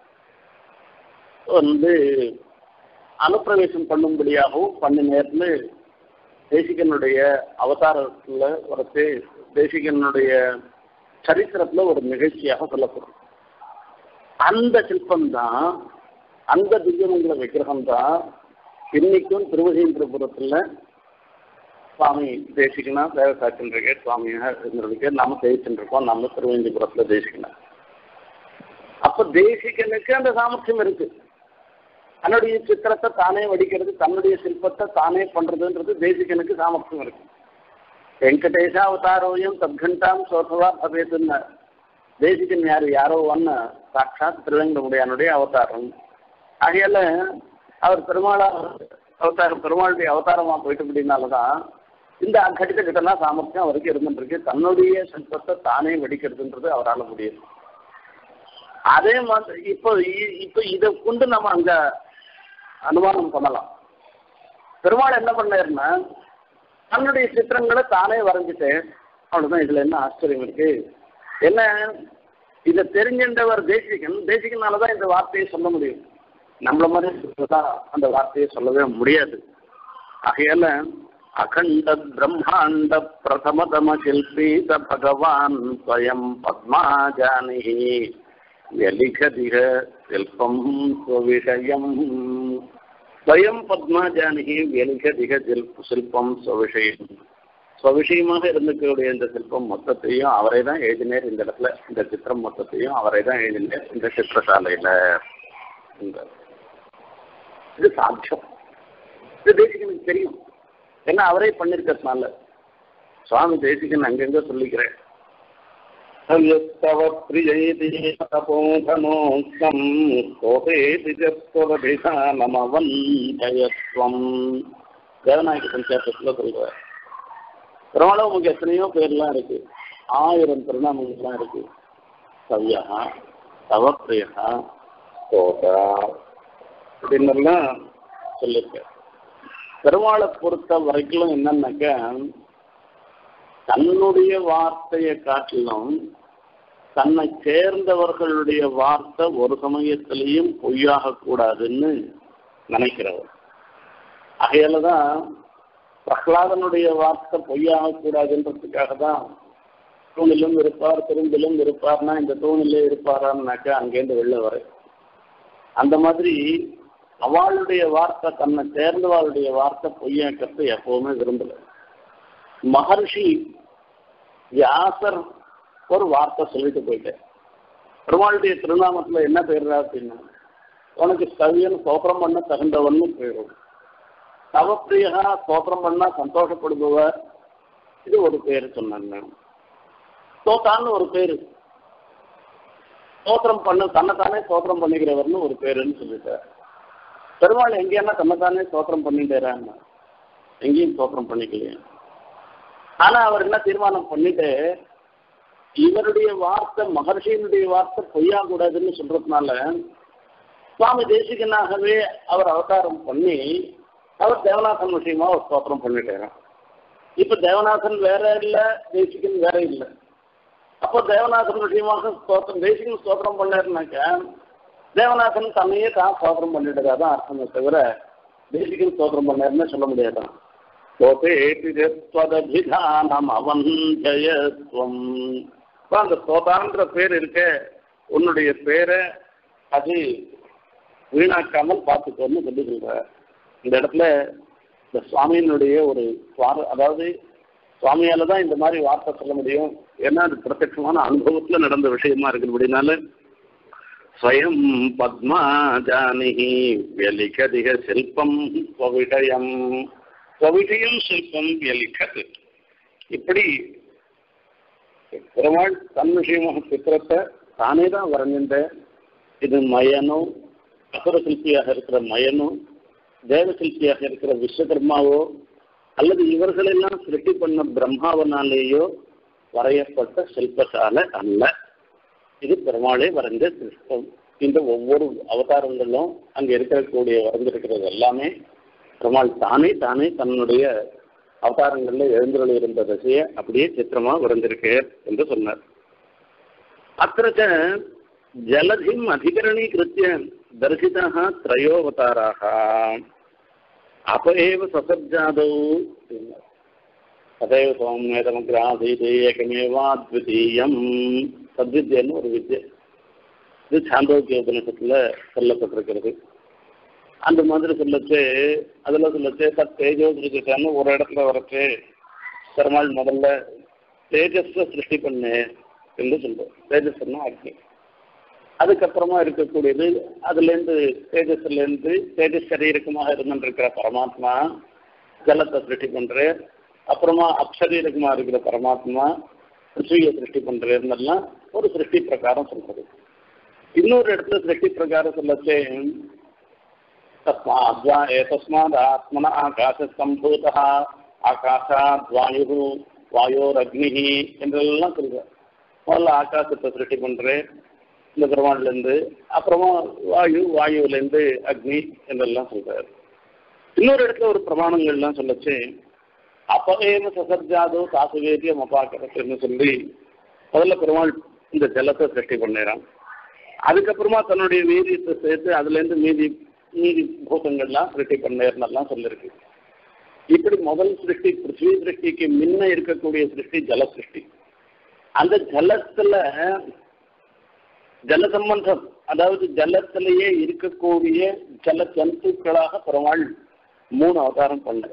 [SPEAKER 1] வந்து அனுப்பிரவேசம் பண்ணும்படியாகவும் பண்ணினேர்னு தேசிகனுடைய அவதாரத்துல வரத்து தேசிகனுடைய சரித்திரத்துல ஒரு நிகழ்ச்சியாக சொல்லப்படும் அந்த சிற்பம் தான் அந்த திவ்யமங்கல விக்கிரகம் தான் இன்னைக்கும் திருவகேந்திரபுரத்துல சுவாமி தேசிகனா வேலை சாட்சின்றிருக்கே சுவாமியாக இருந்திருக்கு நாம தேய்ச்சிருக்கோம் நம்ம திருவேந்திபுரத்துல தேசிகனா அப்ப தேசிகனுக்கு அந்த சாமர்த்தியம் இருக்கு தன்னுடைய சித்திரத்தை தானே வடிக்கிறது தன்னுடைய சிற்பத்தை தானே பண்றதுன்றது தேசிகனுக்கு சாமர்த்தியம் இருக்கு வெங்கடேஷ அவதாரோயம் தத்கண்டாம் சோசவா பவேதுன்னு தேசிகன் யாரு யாரோ ஒன்னு சாட்சாத் திருவேங்கடமுடையானுடைய அவதாரம் ஆகையால அவர் பெருமாளா அவதாரம் பெருமாளுடைய அவதாரமா போயிட்டு அப்படின்னாலதான் இந்த கடித கிட்டனா சாமர்த்தியம் அவருக்கு இருந்துருக்கு தன்னுடைய சிற்பத்தை தானே வெடிக்கிறதுன்றது அவரால் முடியும் அதே மாதிரி இப்போ இப்போ இதை கொண்டு நம்ம அங்க அனுமானம் பண்ணலாம் பெருமாள் என்ன பண்ணாருன்னா தன்னுடைய சித்திரங்களை தானே வரைஞ்சிட்டு அவ்வளவுதான் இதுல என்ன ஆச்சரியம் இருக்கு என்ன இதை தெரிஞ்சின்றவர் தேசிகன் தேசிகனாலதான் இந்த வார்த்தையை சொல்ல முடியும் நம்மள மாதிரி தான் அந்த வார்த்தையை சொல்லவே முடியாது ஆகையால அகண்ட பிரம்மாண்ட பிரதமதம சில்பீத பகவான் ஸ்வயம் பத்மாஜானி व्यलिखदिह शिल्पं स्वविषयम् ஸ்வயம் பத்மாஜானகி व्यलिखदिह சில்பம் ஸ்வவிஷயம் ஸ்வவிஷயமாக இருந்துக்கூடிய இந்த சிற்பம் மொத்தத்தையும் அவரை தான் எழுதினார் இந்த இடத்துல இந்த சித்திரம் மொத்தத்தையும் அவரை தான் எழுதினார் இந்த சித்திரசாலையில இது சாத்தியம் இது தேசிகனுக்கு தெரியும் ஏன்னா அவரே பண்ணிருக்கிறதுனால சுவாமி தேசிகன் அங்கங்க சொல்லிக்கிறேன் தவ பிரியைதி தபோதனோக்தம் கோபேதி ஜஸ்வரபிதானமவந்தயத்வம் தேவநாயக பஞ்சாயத்துல சொல்றார் பெருமாளும் உங்களுக்கு எத்தனையோ பேர்லாம் இருக்கு ஆயிரம் திருநாமங்கள்லாம் இருக்கு சவ்யா தவப்பிரியா கோதா அப்படின்னெல்லாம் சொல்லியிருக்கேன் பெருமாளை பொறுத்த வரைக்கும் என்னன்னாக்க தன்னுடைய வார்த்தையை காட்டிலும் தன்னை சேர்ந்தவர்களுடைய வார்த்தை ஒரு சமயத்திலையும் பொய்யாக கூடாதுன்னு நினைக்கிறவர் ஆகையால தான் பிரகலாதனுடைய வார்த்தை பொய்யாக கூடாதுன்றதுக்காக தான் தூணிலும் இருப்பார் திரும்பிலும் இருப்பார்னா இந்த தூணிலே இருப்பாரான்னாக்கா அங்கேருந்து வெளில வர அந்த மாதிரி அவளுடைய வார்த்தை தன்னை சேர்ந்தவாளுடைய வார்த்தை பொய்யாக்கிறது எப்பவுமே விரும்பல மகர்ஷி வியாசர் ஒரு வார்த்தை சொல்லிட்டு போயிட்டேன் பெருமாளுடைய திருநாமத்துல என்ன பேருடா அப்படின்னா உனக்கு கவியன் சோத்திரம் பண்ண தகுந்தவன்னு பேரும் தவப்பிரியா சோத்திரம் பண்ணா சந்தோஷப்படுபவ இது ஒரு பேர் சொன்னாங்க சோத்தான்னு ஒரு பேரு சோத்திரம் பண்ண தன்னைத்தானே சோத்திரம் பண்ணிக்கிறவர்னு ஒரு பேருன்னு சொல்லிட்டார் பெருமாள் எங்கேயானா தன்னைத்தானே சோத்திரம் பண்ணிட்டேறாங்க எங்கேயும் சோத்திரம் பண்ணிக்கலையா ஆனா அவர் என்ன தீர்மானம் பண்ணிட்டு இவருடைய வார்த்தை மகர்ஷியினுடைய வார்த்தை பொய்யா கூடாதுன்னு சொல்றதுனால சுவாமி தேசிகனாகவே அவர் அவதாரம் பண்ணி அவர் தேவநாதன் விஷயமா ஒரு ஸ்தோத்திரம் பண்ணிட்டாரு இப்ப தேவநாதன் வேற இல்ல தேசிகன் வேற இல்லை அப்போ தேவநாதன் விஷயமாக ஸ்தோத்திரம் தேசிகன் ஸ்தோத்திரம் பண்ணாருனாக்க தேவநாதன் தன்னையே தான் ஸ்தோத்திரம் பண்ணிட்டு தான் அர்த்தமே தவிர தேசிகன் ஸ்தோத்திரம் பண்ணாருன்னு சொல்ல முடியாதான் ஸ்வதபிதானம் அவஞ்சயத்வம் அந்த ஸ்தோதான்ற பேர் இருக்க உன்னுடைய பேரை அது வீணாக்காமல் பார்த்துக்கோன்னு சொல்லி சொல்ற இந்த இடத்துல இந்த சுவாமியினுடைய ஒரு சுவார அதாவது சுவாமியால தான் இந்த மாதிரி வார்த்தை சொல்ல முடியும் ஏன்னா அது பிரத்யட்சமான அனுபவத்துல நடந்த விஷயமா இருக்கிறபடினால ஸ்வயம் பத்மா ஜானிஹி வெலிகதிக சில்பம் ஸ்வவிடயம் ஸ்வவிடயம் சில்பம் வெலிகது இப்படி பெருமாள் தன் விஷயமாக சித்திரத்தை தானே தான் வரைஞ்சின்ற இது மயனும் அசுர சிற்பியாக இருக்கிற மயனும் தேவ சிற்பியாக இருக்கிற விஸ்வகர்மாவோ அல்லது இவர்களெல்லாம் சிருஷ்டி பண்ண பிரம்மாவனாலேயோ வரையப்பட்ட சிற்பசாலை அல்ல இது பெருமாளே வரைந்த சிற்பம் இந்த ஒவ்வொரு அவதாரங்களும் அங்க இருக்கக்கூடிய வரைந்திருக்கிறது எல்லாமே பெருமாள் தானே தானே தன்னுடைய அவதாரங்கள்ல எழுந்துள்ள இருந்த தசைய அப்படியே சித்திரமா வரைந்திருக்கு என்று சொன்னார் அத்த ஜலதிம் அதிகரணீகிருத்திய தரிசிதாக திரையோவதாராக அப்ப ஏவ சசர்ஜாதௌ ததைவ சௌமியதமகிராதீதே ஏகமேவாத்விதீயம் சத்வித்யன்னு ஒரு வித்யை இது சாந்தோக்கிய உபநிஷத்துல சொல்லப்பட்டிருக்கிறது அந்த மாதிரி சொல்லச்சு அதுல சொல்லச்சு சத் தேஜோ திருச்சிட்டான்னு ஒரு இடத்துல வரச்சு பெருமாள் முதல்ல தேஜஸ சிருஷ்டி பண்ணு என்று சொல்றோம் தேஜஸ்னா அக்னி அதுக்கப்புறமா இருக்கக்கூடியது அதுலேருந்து தேஜஸ்லேருந்து தேஜஸ் சரீரகமாக இருந்துருக்கிற பரமாத்மா ஜலத்தை சிருஷ்டி பண்ற அப்புறமா அப்சரீரகமா இருக்கிற பரமாத்மா பிருத்திவியை சிருஷ்டி பண்றதுன்னெல்லாம் ஒரு சிருஷ்டி பிரகாரம் சொல்றது இன்னொரு இடத்துல சிருஷ்டி பிரகாரம் சொல்லச்சே தஸ்மாத்வா ஏதஸ்மாத் ஆத்மன ஆகாச சம்பூதா ஆகாஷாத் வாயு வாயோரக்னி என்றெல்லாம் சொல்ற முதல்ல ஆகாசத்தை சிருஷ்டி பண்றேன் இந்த பிரமாண்லேருந்து அப்புறமா வாயு வாயுலேருந்து அக்னி என்றெல்லாம் சொல்றாரு இன்னொரு இடத்துல ஒரு பிரமாணங்கள்லாம் சொல்லச்சு அப்பவேம சசர்ஜாதோ தாசுவேதியம் அப்பாக்கிறதுன்னு சொல்லி முதல்ல பெருமாள் இந்த ஜலத்தை சிருஷ்டி பண்ணிடுறான் அதுக்கப்புறமா தன்னுடைய வீரியத்தை சேர்த்து அதுலேருந்து மீதி மீதி பூதங்கள்லாம் சிருஷ்டி பண்ணேர்னெல்லாம் சொல்லியிருக்கு இப்படி முதல் சிருஷ்டி பிருத்திவி சிருஷ்டிக்கு முன்ன இருக்கக்கூடிய சிருஷ்டி ஜல சிருஷ்டி அந்த ஜலத்துல ஜல சம்பந்தம் அதாவது ஜலத்திலேயே இருக்கக்கூடிய ஜல ஜந்துக்களாக பெருமாள் மூணு அவதாரம் பண்ண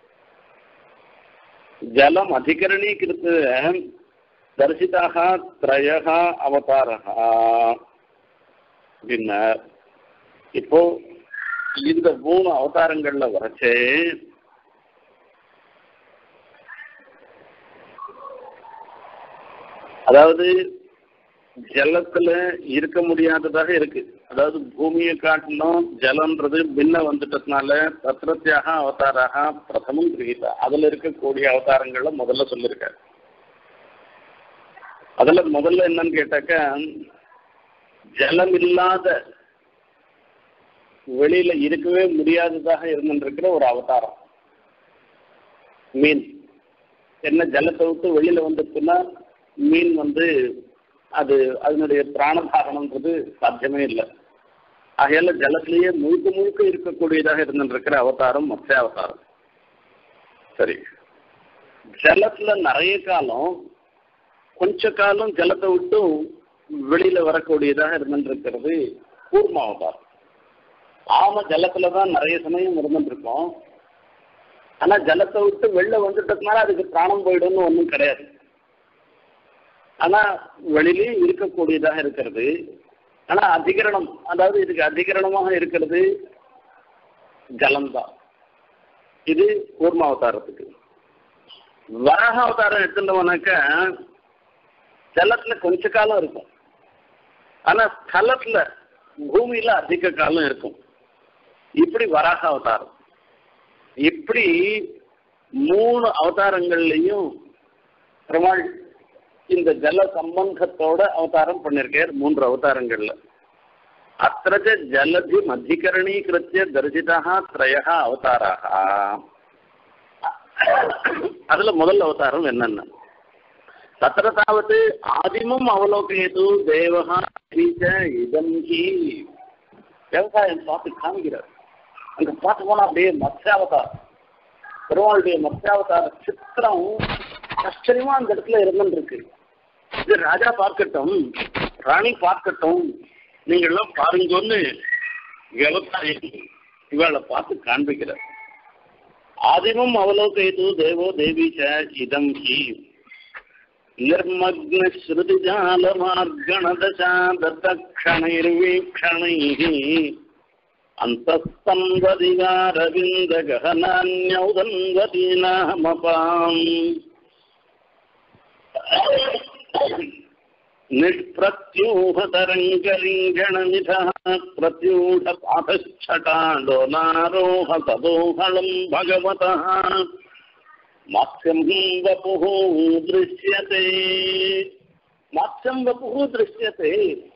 [SPEAKER 1] ஜலம் அதிகரணீகிருத்து தரிசிதாக திரயக அவதாரா அப்படின்னார் இப்போ இந்த மூணு அவதாரங்கள்ல வரைச்சே அதாவது ஜலத்துல இருக்க முடியாததாக இருக்கு அதாவது பூமியை காட்டிலும் ஜலம்ன்றது பின்ன வந்துட்டதுனால தத்ரத்தியாக அவதாராக பிரதமும் கிரகிதா அதுல இருக்கக்கூடிய அவதாரங்கள்ல முதல்ல சொல்லியிருக்காரு அதுல முதல்ல என்னன்னு கேட்டாக்கா ஜலம் இல்லாத வெளியில இருக்கவே முடியாததாக இருந்துருக்கிற ஒரு அவதாரம் மீன் என்ன ஜலத்தை விட்டு வெளியில வந்துச்சுன்னா மீன் வந்து அது அதனுடைய பிராணதாரணம்ன்றது சாத்தியமே இல்லை ஆகையால ஜலத்திலேயே முழுக்க முழுக்க இருக்கக்கூடியதாக இருந்துருக்கிற அவதாரம் மத்திய அவதாரம் சரி ஜலத்துல நிறைய காலம் கொஞ்ச காலம் ஜலத்தை விட்டும் வெளியில வரக்கூடியதாக இருந்துருக்கிறது கூர்ம அவதாரம் ஆம ஜலத்துல தான் நிறைய சமயம் இருந்துருக்கோம் ஆனா ஜலத்தை விட்டு வெளில வந்துட்டதுனால அதுக்கு பிராணம் போயிடும்னு ஒன்றும் கிடையாது ஆனா வெளியிலே இருக்கக்கூடியதாக இருக்கிறது ஆனா அதிகரணம் அதாவது இதுக்கு அதிகரணமாக இருக்கிறது ஜலம்தான் இது கூர்ம அவதாரத்துக்கு வராக அவதாரம் எடுத்துட்டோம்னாக்கா ஜலத்துல கொஞ்ச காலம் இருக்கும் ஆனா ஸ்தலத்துல பூமியில அதிக காலம் இருக்கும் இப்படி வராக அவதாரம் இப்படி மூணு அவதாரங்கள்லையும் பெருமாள் இந்த ஜல சம்பந்தத்தோட அவதாரம் பண்ணிருக்கார் மூன்று அவதாரங்கள்ல அத்திரஜ ஜலதி மத்திகரணீகிருத்திய தரிசிதா திரய அவதாராக அதுல முதல் அவதாரம் என்னென்ன தத்திர தாவது ஆதிமம் அவலோகேது தேவகா இதம் ஹி விவசாயம் பார்த்து காமிக்கிறார் அங்க பார்த்து போனா அப்படியே மத்ஸ்யாவதாரம் பெருமாளுடைய மத்ஸ்யாவதார சித்திரம் ஆச்சரியமா அந்த இடத்துல இருந்துருக்கு இது ராஜா பார்க்கட்டும் ராணி பார்க்கட்டும் நீங்க எல்லாம் பாருங்கன்னு விவசாயம் இவளை பார்த்து காண்பிக்கிறார் ஆதிமம் அவலோகேது தேவோ தேவீச்ச இதம் ஹி निर्मग्न श्रुतिजालमार्गणदशादक्षणैर्वीक्षणैः अन्तःस्तम्बदिगारविन्दगहनान्यौदन्वतीनामपाम् निष्प्रत्यूहतरङ्गलिङ्गणनिधः प्रत्यूढपाठश्चटाडोलारोह तदोहलम् भगवतः मात्स्यं वपुः दृश्यते मात्स्यं वपुः दृश्यते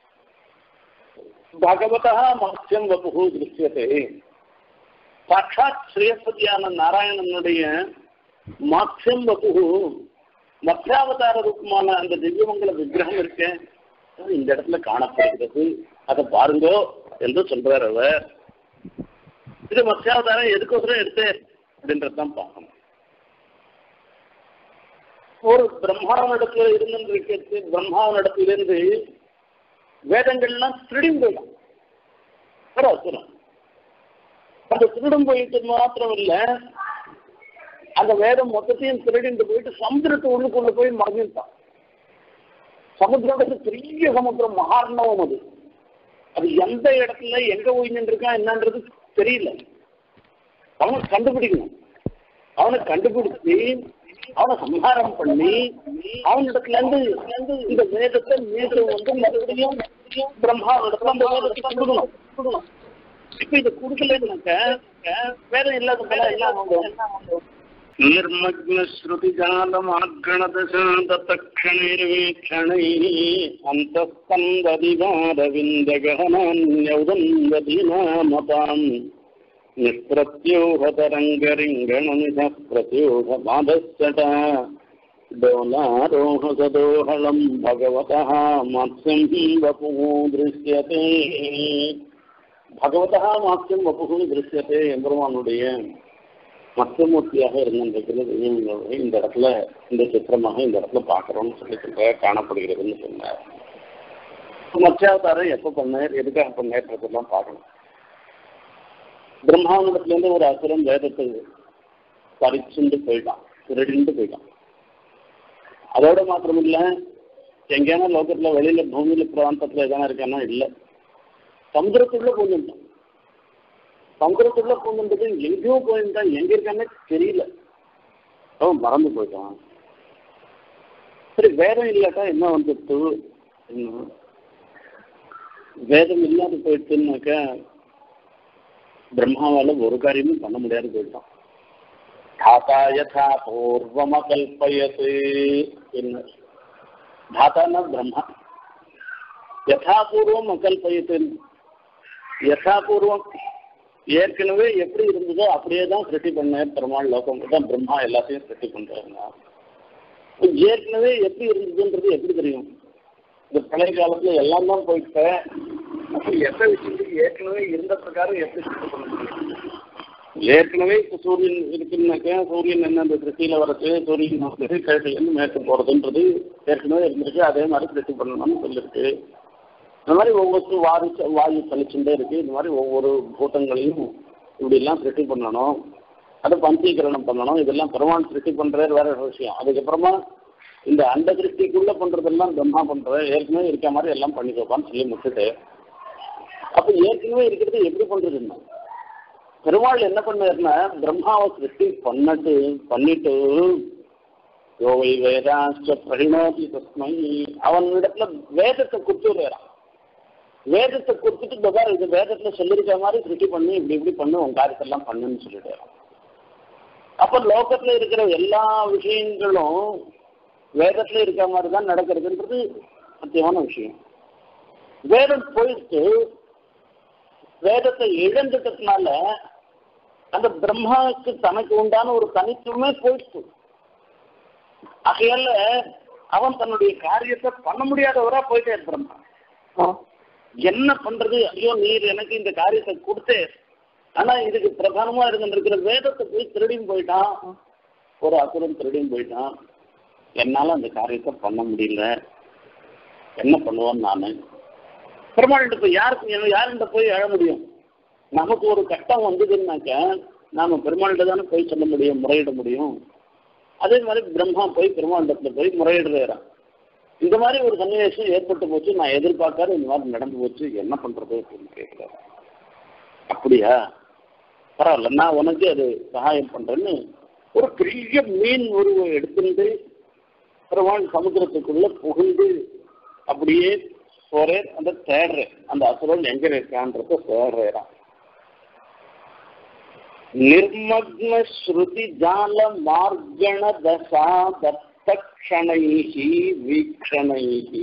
[SPEAKER 1] भगवतः मात्स्यं वपुः दृश्यते சாட்சாத் ஸ்ரீயஸ்பதியான நாராயணனுடைய மாத்யம் வபு மத்தியாவதார ரூபமான அந்த திவ்யமங்கல விக்கிரகம் இருக்க இந்த இடத்துல காணப்படுகிறது அதை பாருங்கோ என்று சொல்றார் அவர் இது மத்தியாவதாரம் எதுக்கோசரம் எடுத்தேன் அப்படின்றதான் பார்க்கணும் ஒரு பிரம்மாவனிடத்துல இருந்திருக்கிறது பிரம்மாவனிடத்திலிருந்து வேதங்கள்லாம் திருடியும் போயிடும் ஒரு அசுரம் அந்த திருடும் போயிட்டு மாத்திரம் இல்ல அந்த வேதம் மொத்தத்தையும் திருடிட்டு போயிட்டு சமுத்திரத்து உள்ளுக்குள்ள போய் மறைஞ்சிட்டான் சமுத்திரத்துக்கு பெரிய சமுத்திரம் மகார்ணவம் அது அது எந்த இடத்துல எங்க போய் நின்றுருக்கான் என்னன்றது தெரியல அவனை கண்டுபிடிக்கணும் அவனை கண்டுபிடிச்சு அவனை சம்ஹாரம் பண்ணி அவனிடத்துல இருந்து இந்த வேதத்தை மீண்டும் வந்து மறுபடியும் பிரம்மாவிடத்துல அந்த வேதத்தை கொடுக்கணும் கொடுக்கணும் இப்ப இதை கொடுக்கலன்னாக்க வேதம் இல்லாத போல என்ன ஆகும் निर्मग्न श्रुतिजालमार्गणदशादतक्षणैर्वीक्षणैः अन्तःस्कन्ददिवारविन्दगहनान्यौदन्वतीनामपाम् निष्प्रत्यूहतरङ्गरिङ्गणनिधः प्रत्यूहपादश्चटा डोलारोहसदोहलम् भगवतः मत्स्यं वपुः दृश्यते பகவதா மாத்தியம் வப்புகு திருஷ்யத்தை எம்பெருமானுடைய மத்தியமூர்த்தியாக இருந்திருக்கிறது இந்த இடத்துல இந்த சித்திரமாக இந்த இடத்துல பார்க்குறோம்னு சொல்லி சொல்ற காணப்படுகிறதுன்னு சொன்னார் மத்தியாவதாரம் எப்போ பண்ணார் எதுக்காக பண்ணார்ன்றதெல்லாம் பார்க்கணும் பிரம்மாவனத்துலேருந்து ஒரு அசுரம் வேதத்தை பறிச்சுண்டு போயிட்டான் திருடிண்டு போயிட்டான் அதோட மாத்திரம் இல்லை எங்கேயான லோகத்தில் வெளியில பூமியில பிராந்தத்தில் எதனா இருக்கானா இல்லை சமுதிரத்துக்குள்ள பூந்துட்டான் சமுதிரத்துக்குள்ள பூந்துட்டு எங்கேயோ போயிருந்தான் எங்க இருக்கானே தெரியல அவன் மறந்து போயிட்டான் சரி வேதம் இல்லாட்டா என்ன வந்துட்டு என்ன வேதம் இல்லாத போயிடுச்சுன்னாக்க பிரம்மாவால ஒரு காரியமும் பண்ண முடியாது போயிட்டான் தாத்தா யதா பூர்வமகல்பயத்து என்ன தாத்தானா பிரம்மா யதாபூர்வம் அகல்பயத்து யதாபூர்வம் ஏற்கனவே எப்படி இருந்ததோ அப்படியே தான் சிருஷ்டி பண்ண பெருமாள் லோகம் தான் பிரம்மா எல்லாத்தையும் சிருஷ்டி பண்றாங்க ஏற்கனவே எப்படி இருந்ததுன்றது எப்படி தெரியும் இந்த பழைய காலத்துல எல்லாம் தான் போயிட்ட அப்ப எந்த விஷயத்துக்கு ஏற்கனவே இருந்த பிரகாரம் எப்படி சிருஷ்டி பண்ண முடியும் ஏற்கனவே இப்போ சூரியன் இருக்குன்னாக்க சூரியன் என்ன இந்த திருஷ்டியில வரது சூரியன் வந்து கிழக்குலேருந்து மேற்கு போறதுன்றது ஏற்கனவே இருந்திருக்கு அதே மாதிரி சிருஷ்டி பண்ணணும்னு சொல்லிருக்கு இந்த மாதிரி ஒவ்வொரு வாரி வாயு கழிச்சுட்டே இருக்கு இந்த மாதிரி ஒவ்வொரு பூட்டங்களையும் இப்படிலாம் சிருஷ்டி பண்ணணும் அது பஞ்சீகரணம் பண்ணணும் இதெல்லாம் பெருமாள் சிருஷ்டி பண்றது வேற ஒரு விஷயம் அதுக்கப்புறமா இந்த அந்த திருஷ்டிக்குள்ள பண்றதெல்லாம் பிரம்மா பண்ற ஏற்கனவே இருக்க மாதிரி எல்லாம் பண்ணிக்கோப்பான்னு சொல்லி முடிச்சுட்டு அப்ப ஏற்கனவே இருக்கிறது எப்படி பண்றதுன்னா பெருமாள் என்ன பண்ணாருன்னா பிரம்மாவை சிருஷ்டி பண்ணட்டு பண்ணிட்டு யோவை வேதாச்ச பிரகிணோதி தஸ்மை அவன் இடத்துல வேதத்தை கொடுத்துடுறான் வேதத்தை கொடுத்துட்டு இந்த பாரு இது வேதத்துல சொல்லியிருக்க மாதிரி சிருஷ்டி பண்ணி இப்படி இப்படி பண்ணு உன் காரியத்தெல்லாம் பண்ணுன்னு சொல்லிடுறான் அப்ப லோகத்துல இருக்கிற எல்லா விஷயங்களும் வேதத்துல இருக்க மாதிரி தான் நடக்கிறதுன்றது சத்தியமான விஷயம் வேதம் போயிட்டு வேதத்தை இழந்துட்டதுனால அந்த பிரம்மாவுக்கு தனக்கு உண்டான ஒரு தனித்துவமே போயிடுச்சு ஆகையால அவன் தன்னுடைய காரியத்தை பண்ண முடியாதவரா போயிட்டே பிரம்மா என்ன பண்றது ஐயோ நீர் எனக்கு இந்த காரியத்தை கொடுத்தே ஆனா இதுக்கு பிரதானமா இருந்துருக்கிற வேதத்தை போய் திருடியும் போயிட்டான் ஒரு அசுரன் திருடியும் போயிட்டான் என்னால அந்த காரியத்தை பண்ண முடியல என்ன பண்ணுவேன் நானு பெருமாள்கிட்ட போய் யாருக்கு யாருகிட்ட போய் எழ முடியும் நமக்கு ஒரு கட்டம் வந்ததுன்னாக்க நாம பெருமாள்கிட்ட தானே போய் சொல்ல முடியும் முறையிட முடியும் அதே மாதிரி பிரம்மா போய் பெருமாண்டத்துல போய் முறையிடுறான் இந்த மாதிரி ஒரு சன்னிவேசம் ஏற்பட்டு போச்சு நான் எதிர்பார்க்காத இந்த மாதிரி நடந்து போச்சு என்ன பண்றது அப்படின்னு கேட்கிறாரு அப்படியா பரவாயில்ல நான் உனக்கு அது சகாயம் பண்றேன்னு ஒரு பெரிய மீன் உருவம் எடுத்துட்டு பெருமாள் சமுத்திரத்துக்குள்ள புகுந்து அப்படியே போறேன் அந்த தேடுறேன் அந்த அசுரன் எங்க இருக்கான்றத தேடுறேன் நிர்மக்ன ஸ்ருதி ஜால மார்கண தசா தத்தக்ஷணைஹி வீக்ஷணைஹி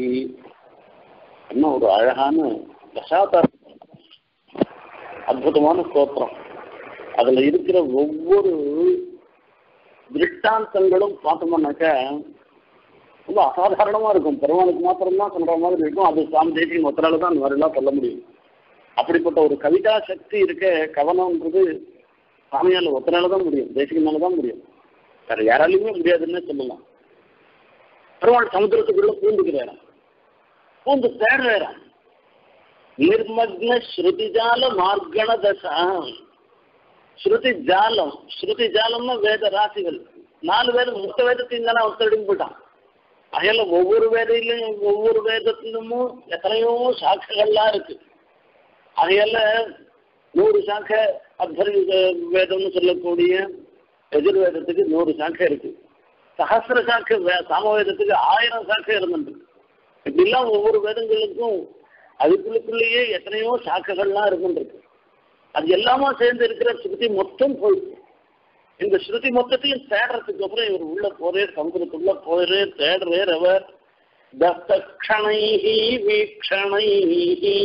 [SPEAKER 1] என்ன ஒரு அழகான தசாத அற்புதமான ஸ்தோத்திரம் அதுல இருக்கிற ஒவ்வொரு திருஷ்டாந்தங்களும் பார்த்தோம்னாக்க ரொம்ப அசாதாரணமா இருக்கும் பெருமாளுக்கு மாத்திரம்தான் சொல்ற மாதிரி இருக்கும் அது சாமி தேசியம் ஒத்தரால தான் அந்த மாதிரிலாம் சொல்ல முடியும் அப்படிப்பட்ட ஒரு கவிதா சக்தி இருக்க கவனம்ன்றது சாமியால ஒத்தனால தான் முடியும் தேசிகனால தான் முடியும் வேற யாராலையுமே முடியாதுன்னு சொல்லலாம் பெருமாள் சமுத்திரத்துக்குள்ள பூந்துக்கிறாராம் பூந்து தேடுறாராம் நிர்மக்ன ஸ்ருதிஜால மார்கண தசா ஸ்ருதி ஜாலம் ஸ்ருதி ஜாலம்னா வேத ராசிகள் நாலு வேதம் மொத்த வேதத்தையும் தானே அவன் தேடி போயிட்டான் அதில் ஒவ்வொரு வேதையிலும் ஒவ்வொரு வேதத்திலும் எத்தனையோ சாக்கைகள்லாம் இருக்கு அதையால நூறு சாக்கை அத்தர் வேதம்னு சொல்லக்கூடிய எதிர்வேதத்துக்கு நூறு சாக்கை இருக்கு சகசிர சாக்கை வே சாமவேதத்துக்கு ஆயிரம் சாக்கை இருந்துருக்கு இப்படிலாம் ஒவ்வொரு வேதங்களுக்கும் அதுக்குள்ளுக்குள்ளேயே எத்தனையோ சாக்கைகள்லாம் இருந்துருக்கு அது எல்லாமே சேர்ந்து இருக்கிற ஸ்ருதி மொத்தம் போயிடுச்சு இந்த ஸ்ருதி மொத்தத்தையும் தேடுறதுக்கு அப்புறம் இவர் உள்ள போறே சமுதிரத்துள்ள போறே தேடுறேர் அவர் தத்தக்ஷணைஹி வீக்ஷணைஹி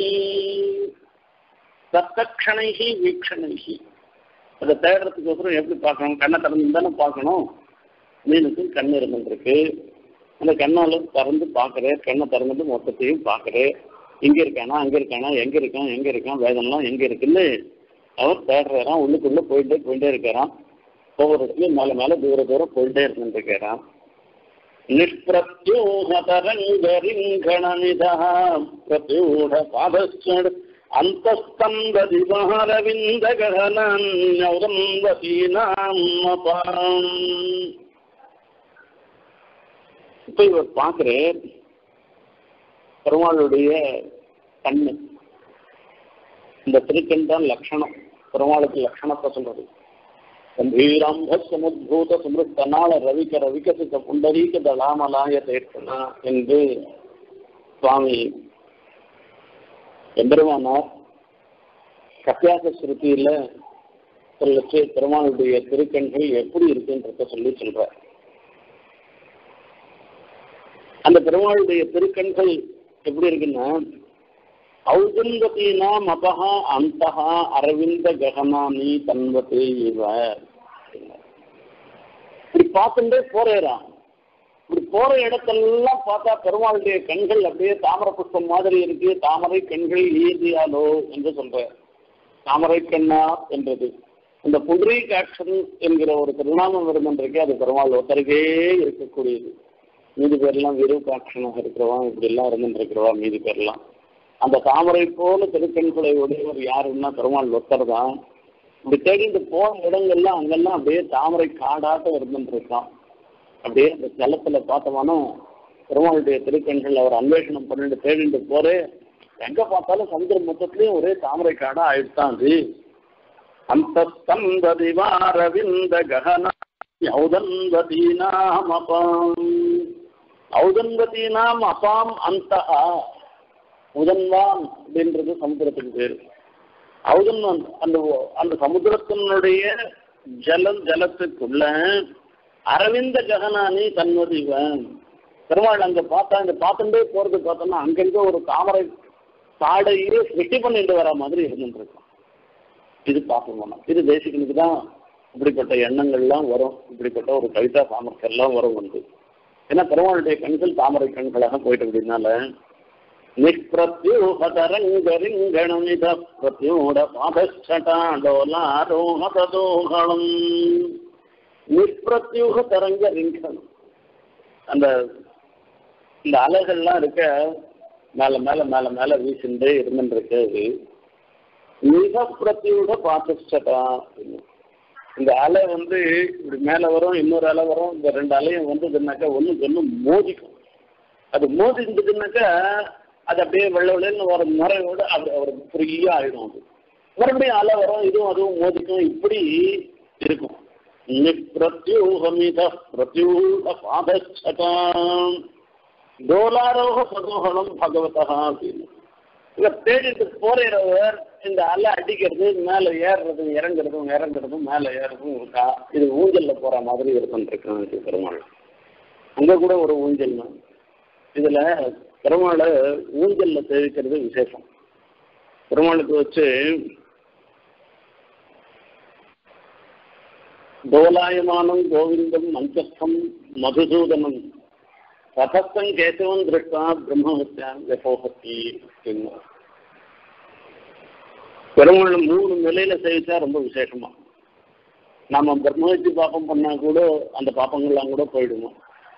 [SPEAKER 1] தத்தக்ஷணைஹி வீக்ஷணைஹி அதை தேடுறதுக்கு அப்புறம் எப்படி பார்க்கணும் கண்ணை திறந்து தானே பார்க்கணும் மீனுக்கு கண் இருந்துருக்கு அந்த கண்ணால் திறந்து பார்க்குறேன் கண்ணை திறந்துட்டு மொத்தத்தையும் பார்க்குறேன் இங்கே இருக்கானா அங்கே இருக்கானா எங்கே இருக்கான் எங்கே இருக்கான் வேதம்லாம் எங்கே இருக்குன்னு அவர் தேடுறாராம் உள்ளுக்குள்ளே போயிட்டே போயிட்டே இருக்காராம் ஒவ்வொரு இடத்துலையும் மேலே மேலே தூர தூரம் போயிட்டே இருந்துருக்காராம் நிஷ்பிரத்யூகதரங்கரிங்கணனிதா பிரத்யூட பாதஸ்ட அந்தஸ்தம்பதிபாரவிந்தகனௌரம்பதீனாம் இப்ப இவர் பார்க்கிறேன் பெருமாளுடைய கண்ணு இந்த திருக்கண் தான் லட்சணம் பெருமாளுக்கு லட்சணத்தை சொல்றது ಗಂಭೀರಾಂಭ ಸಮುದ್ಭೂತ ಸಮೃದ್ಧನಾಳ ರವಿಕರ ವಿಕಸಿತ ಪುಂಡರೀಕ ದಳಾಮಲಾಯ தேர்த்தனா என்று சுவாமி எம்பெருமானார் கத்தியாச ஸ்ருதியில சொல்லச்சு பெருமானுடைய திருக்கண்கள் எப்படி இருக்குன்றத சொல்லி சொல்றார் அந்த பெருமாளுடைய திருக்கண்கள் எப்படி இருக்குன்னா ஔதங்கதீனாம் அபஹா அந்தஹா அரவிந்த ககனானி தன்வதே இவ இப்படி பார்த்துட்டே போறேறான் இப்படி போற இடத்தெல்லாம் பார்த்தா பெருமாளுடைய கண்கள் அப்படியே தாமரை புஷ்பம் மாதிரி இருக்கு தாமரை கண்கள் ஈதியாலோ என்று சொல்ற தாமரை கண்ணா என்றது இந்த புதிரை காட்சன் என்கிற ஒரு திருநாமம் இருந்திருக்கு அது பெருமாள் ஒருத்தருக்கே இருக்கக்கூடியது மீதி பேர்லாம் விருப்பாட்சனாக இருக்கிறவா இப்படி எல்லாம் இருந்துருக்கிறவா மீதி பேர்லாம் அந்த தாமரை போல திருக்கண்களை உடையவர் யாருன்னா பெருமாள் ஒருத்தர் தான் இப்படி தேடிட்டு போன இடங்கள்லாம் அங்கெல்லாம் அப்படியே தாமரை காடாட்டம் இருந்துட்டு இருக்கான் அப்படியே அந்த ஜலத்துல பார்த்தோம்னா பெருமாளுடைய திருக்கண்கள் அவர் அன்வேஷணம் பண்ணிட்டு தேடிட்டு போறே எங்க பார்த்தாலும் சமுதிர மொத்தத்திலயும் ஒரே தாமரை காடா ஆயிடுதான் அது அந்த ஸ்கந்ததிவாரவிந்த ககனா ஔதன்வதீனாம் அபாம் ஔதன்வதீனாம் அபாம் அந்தஹா முதன்வான் அப்படின்றது சமுத்திரத்துக்கு பேரு ஔதன்வான் அந்த அந்த சமுத்திரத்தினுடைய ஜலம் ஜலத்துக்குள்ள அரவிந்த ஜெகனானி தன்வதிவன் பெருமாள் அங்க பார்த்தா இந்த பார்த்துட்டே போறது பார்த்தோம்னா அங்கங்க ஒரு தாமரை காடையே வெட்டி பண்ணிட்டு வர மாதிரி இருந்துட்டு இருக்கும் இது பார்க்கணும் இது தேசிகனுக்கு தான் இப்படிப்பட்ட எண்ணங்கள்லாம் வரும் இப்படிப்பட்ட ஒரு கவிதா சாமர்த்தியம் எல்லாம் வரும் வந்து ஏன்னா பெருமாளுடைய கண்கள் தாமரை கண்களாக போயிட்டு அப்படின்னால நிஷ்பிரத்யூகதரங்கரிங்கணமித பிரத்யூட பாதச்சட்டாண்டோலாரோகதோகளம் நிஷ்பிரத்யூக தரங்க ரிங்கணம் அந்த இந்த அலைகள்லாம் இருக்க மேல மேல மேல மேல வீசுண்டே இருந்துருக்கு அது மிக பிரத்தியோட பாதச்சட்டா இந்த அலை வந்து இப்படி மேல வரும் இன்னொரு அலை வரும் இந்த ரெண்டு அலையும் வந்ததுன்னாக்கா ஒண்ணுக்கு ஒண்ணு மோதிக்கும் அது மோதி இருந்ததுன்னாக்கா அது அப்படியே வெள்ள வெள்ளன்னு வர முறையோட அப்படி அவர் ஃப்ரீயா ஆயிடும் அது மறுபடியும் அலை வரும் இதுவும் அதுவும் மோதிக்கும் இப்படி இருக்கும் நிப்பிரத்யூகமித பிரத்யூக பாதச்சட்டாம் டோலாரோக சதோகணம் பகவதா அப்படின்னு இவர் தேடிட்டு போறவர் இந்த அலை அடிக்கிறது மேல ஏறுறதும் இறங்குறதும் இறங்குறதும் மேல ஏறுறதும் இருக்கா இது ஊஞ்சல்ல போற மாதிரி இருக்கும் இது பெருமாள் அங்க கூட ஒரு ஊஞ்சல் தான் இதுல பெருமாளை ஊஞ்சல்ல சேவிக்கிறது விசேஷம் பெருமாளுக்கு வச்சு டோலாயமானம் கோவிந்தம் மஞ்சஸ்தம் மதுசூதனம் ரதஸ்தம் கேசவன் திருஷ்டா பிரம்மஹத்யான் யசோஹத்தி அப்படின்னு பெருமாள் மூணு நிலையில சேவிச்சா ரொம்ப விசேஷமா நாம பிரம்மஹத்தி பாப்பம் பண்ணா கூட அந்த பாப்பங்கள்லாம் கூட போயிடுவோம்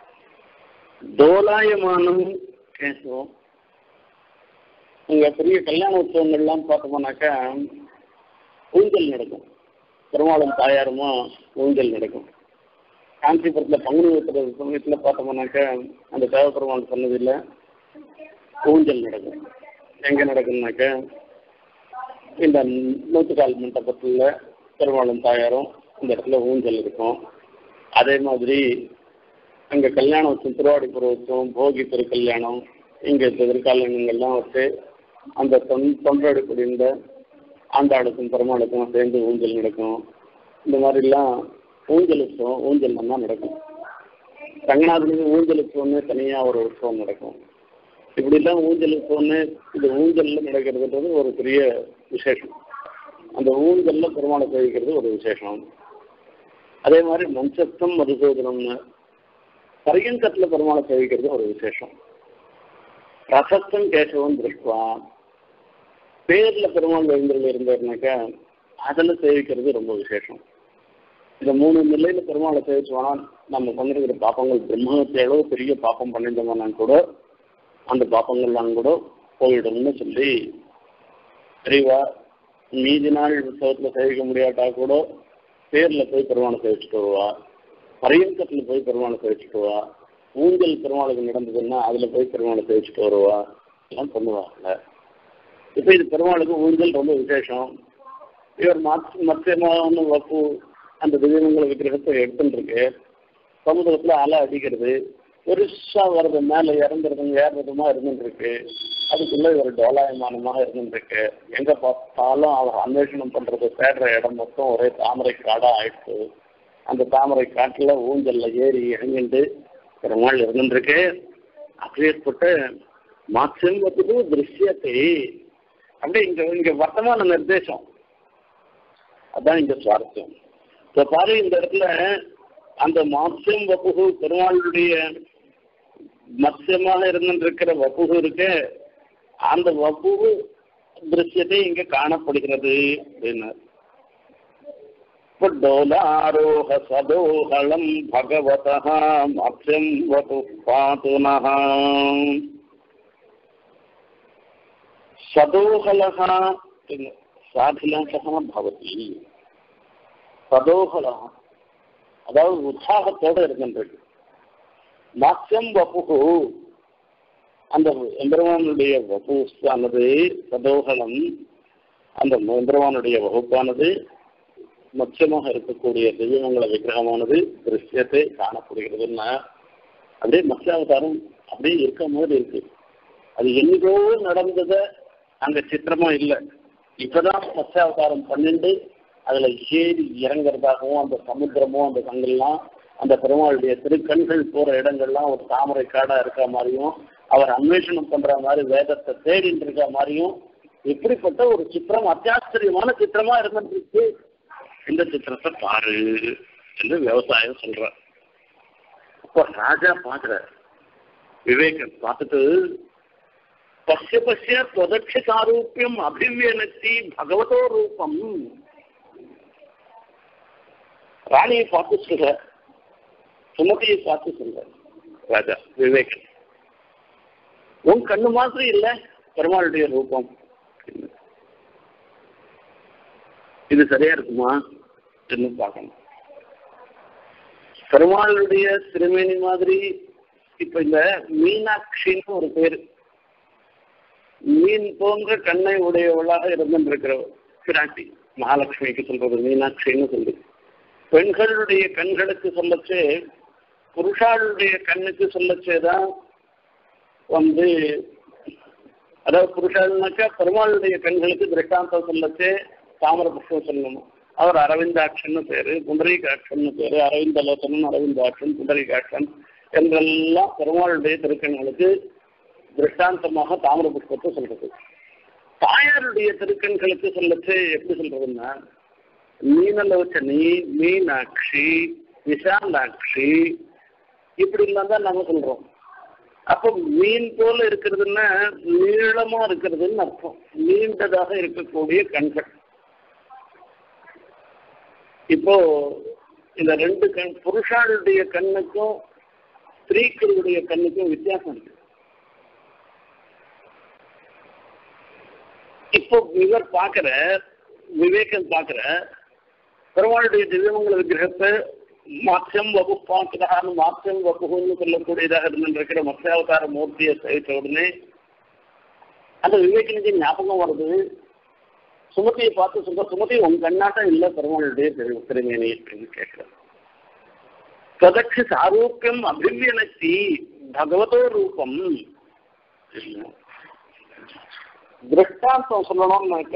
[SPEAKER 1] டோலாயமானம் கேசவம் இங்க பெரிய கல்யாண உற்சவங்கள்லாம் பார்த்தோம்னாக்கா ஊஞ்சல் நடக்கும் பெருமாளும் தாயாருமா ஊஞ்சல் நடக்கும் காஞ்சிபுரத்தில் பங்குனி உத்திர சமயத்தில் பார்த்தோம்னாக்கா அந்த தேவபெருமான் சொன்னதில்லை ஊஞ்சல் நடக்கும் எங்கே நடக்கும்னாக்கா இந்த நூற்றுக்கால் மண்டபத்தில் பெருமாளும் தாயாரும் இந்த இடத்துல ஊஞ்சல் இருக்கும் அதே மாதிரி அங்கே கல்யாண உற்சவம் திருவாடிப்புற உற்சவம் போகி திருக்கல்யாணம் இங்கே திருக்கல்யாணங்கள்லாம் வச்சு அந்த தொன் தொண்டோடு இந்த ஆண்டாளுக்கும் பெருமாளுக்கும் சேர்ந்து ஊஞ்சல் நடக்கும் இந்த மாதிரிலாம் ஊஞ்சல் உற்சவம் ஊஞ்சல் தான் நடக்கும் ரங்கநாதனுக்கு ஊஞ்சல் உற்சவம்னு தனியாக ஒரு உற்சவம் நடக்கும் இப்படிலாம் ஊஞ்சல் உற்சவம்னு இந்த ஊஞ்சலில் நடக்கிறதுன்றது ஒரு பெரிய விசேஷம் அந்த ஊஞ்சலில் பெருமாளை கழிக்கிறது ஒரு விசேஷம் அதே மாதிரி மஞ்சத்தம் மதுசூதனம்னு பரியங்கத்தில் பெருமாளை கழிக்கிறது ஒரு விசேஷம் ரசத்தம் கேசவம் திருஷ்டுவா பேர்ல பெருமாள் எழுந்தல் இருந்தாருனாக்கா அதில் சேவிக்கிறது ரொம்ப விசேஷம் இந்த மூணு நிலையில பெருமாளை சேவிச்சோம்னா நம்ம பண்ணிருக்கிற பாப்பங்கள் பிரம்மத்தை அளவு பெரிய பாப்பம் பண்ணியிருந்தோம்னா கூட அந்த பாப்பங்கள்லாம் கூட போயிடும்னு சொல்லி தெரியவா மீதி நாள் உற்சவத்தில் சேவிக்க முடியாட்டா கூட பேர்ல போய் பெருமாளை சேவிச்சுட்டு வருவா பரியங்கத்தில் போய் பெருமாளை சேவிச்சுட்டு வருவா ஊஞ்சல் பெருமாளுக்கு நடந்ததுன்னா அதுல போய் பெருமாளை சேவிச்சுட்டு வருவா எல்லாம் பண்ணுவாங்க இப்போ இது பெருமாளுக்கு ஊஞ்சல் ரொம்ப விசேஷம் இவர் மற்ற மத்தியமான வப்பு அந்த திவ்யமங்கல விக்கிரகத்தை எடுத்துட்டு இருக்கு சமுதிரத்துல அலை அடிக்கிறது பெருசா வர்றது மேல இறங்குறதும் ஏறுறதுமா இருந்துட்டு இருக்கு அதுக்குள்ள ஒரு டோலாயமானமாக இருந்துட்டு இருக்கு எங்க பார்த்தாலும் அவர் அன்வேஷணம் பண்றது தேடுற இடம் மொத்தம் ஒரே தாமரை காடா ஆயிடுச்சு அந்த தாமரை காட்டுல ஊஞ்சல்ல ஏறி இறங்கிட்டு பெருமாள் இருந்துருக்கு அப்பேற்பட்ட மாற்றம்பத்துக்கு திருஷ்யத்தை அப்படியே இங்க இங்க வர்த்தமான நிர்தேசம் அதான் இங்க சுவாரஸ்யம் இப்ப பாரு இந்த இடத்துல அந்த மாத்தியம் வப்புகு பெருமாளுடைய மத்தியமாக இருந்திருக்கிற வப்புகு இருக்கு அந்த வப்புகு திருஷ்யத்தை இங்க காணப்படுகிறது அப்படின்னார் डोलारोह सदोहलं भगवतः मत्स्यं वतु पातु नः सदोहलः साधिलासः भवति சதோகலா அதாவது உற்சாகத்தோடு இருக்கின்றது மாத்தியம் வப்புகு அந்த எம்பெருமானுடைய வபுஸ்தானது சதோகலம் அந்த எம்பெருமானுடைய வகுப்பானது மத்தியமாக இருக்கக்கூடிய திவ்யமங்கல விக்கிரகமானது திருஷ்யத்தை காணப்படுகிறதுன்னா அப்படியே மத்தியாவதாரம் அப்படியே இருக்க மாதிரி இருக்கு அது என்னைக்கோ நடந்தத அங்க சித்திரமா இல்லை இப்பதான் மத்தியாவதாரம் பன்னெண்டு அதுல ஏறி இறங்குறதாகவும் அந்த சமுத்திரமும் அந்த கங்கெல்லாம் அந்த பெருமாளுடைய திருக்கண்கள் போற இடங்கள்லாம் ஒரு தாமரை காடா இருக்க மாதிரியும் அவர் அன்வேஷணம் பண்ற மாதிரி வேதத்தை தேடிட்டு இருக்க மாதிரியும் இப்படிப்பட்ட ஒரு சித்திரம் அத்தியாச்சரியமான சித்திரமா இருந்துருக்கு இந்த சித்திரத்தை பாரு என்று விவசாயம் சொல்ற அப்போ ராஜா பாக்குற விவேகன் பார்த்துட்டு பசிய பசிய தொதட்சி சாரூபியம் அபிவியனத்தி பகவதோ ரூபம் ராணியை பார்த்து சொல்ற சுமதியை பார்த்து சொல்ற ராஜா விவேகன் உன் கண்ணு மாதிரி இல்ல பெருமாளுடைய ரூபம் இது சரியா இருக்குமா என்று பார்க்கணும் பெருமாளுடைய திருமேனி மாதிரி இப்ப இந்த மீனாட்சின்னு ஒரு பேர் மீன் போன்ற கண்ணை உடையவளாக இருந்திருக்கிற பிராட்டி மகாலட்சுமிக்கு சொல்றது மீனாட்சின்னு சொல்லி பெண்களுடைய கண்களுக்கு சொல்லச்சு புருஷாளுடைய கண்ணுக்கு சொல்லச்சேதான் வந்து அதாவது புருஷாள்னாக்கா பெருமாளுடைய கண்களுக்கு திருஷ்டாந்தம் சொல்லச்சே தாமர புஷ்பம் சொல்லணும் அவர் அரவிந்தாட்சன்னு பேரு புண்டரீகாட்சன்னு பேரு அரவிந்தலோசனன் அரவிந்தாட்சன் புண்டரீகாட்சன் என்றெல்லாம் பெருமாளுடைய திருக்கண்களுக்கு திருஷ்டாந்தமாக தாமர புஷ்பத்தை சொல்றது தாயாருடைய திருக்கண்களுக்கு சொல்லச்சு எப்படி சொல்றதுன்னா மீனலோச்சனி மீனாட்சி விஷாலாட்சி இப்படி எல்லாம் தான் நாங்க சொல்றோம் அப்போ மீன் போல இருக்கிறதுன்னா நீளமா இருக்கிறதுன்னு அர்த்தம் நீண்டதாக இருக்கக்கூடிய கண்கள் இப்போ இந்த ரெண்டு கண் புருஷாளுடைய கண்ணுக்கும் ஸ்திரீக்களுடைய கண்ணுக்கும் வித்தியாசம் இருக்கு இப்போ இவர் பார்க்கிற விவேகன் பார்க்கிற பெருமாளுடைய திவ்யமங்கல விக்கிரகத்தை மாத்தியம் வகு பார்க்கிறான்னு மாத்தியம் வகுன்னு சொல்லக்கூடியதாக இருந்திருக்கிற மத்தியாவதார மூர்த்தியை சேவித்த உடனே அந்த விவேகனுக்கு ஞாபகம் வருது சுமதியை பார்த்து சொல்ற சுமதி உன் கண்ணாட்டம் இல்லை பெருமாளுடைய திரு- திருமேனி அப்படின்னு கேட்கிறேன் பிரதட்சி சாரூப்பியம் அபிவியனத்தி பகவதோ ரூபம் திருஷ்டாந்தம் சொல்லணும்னாக்க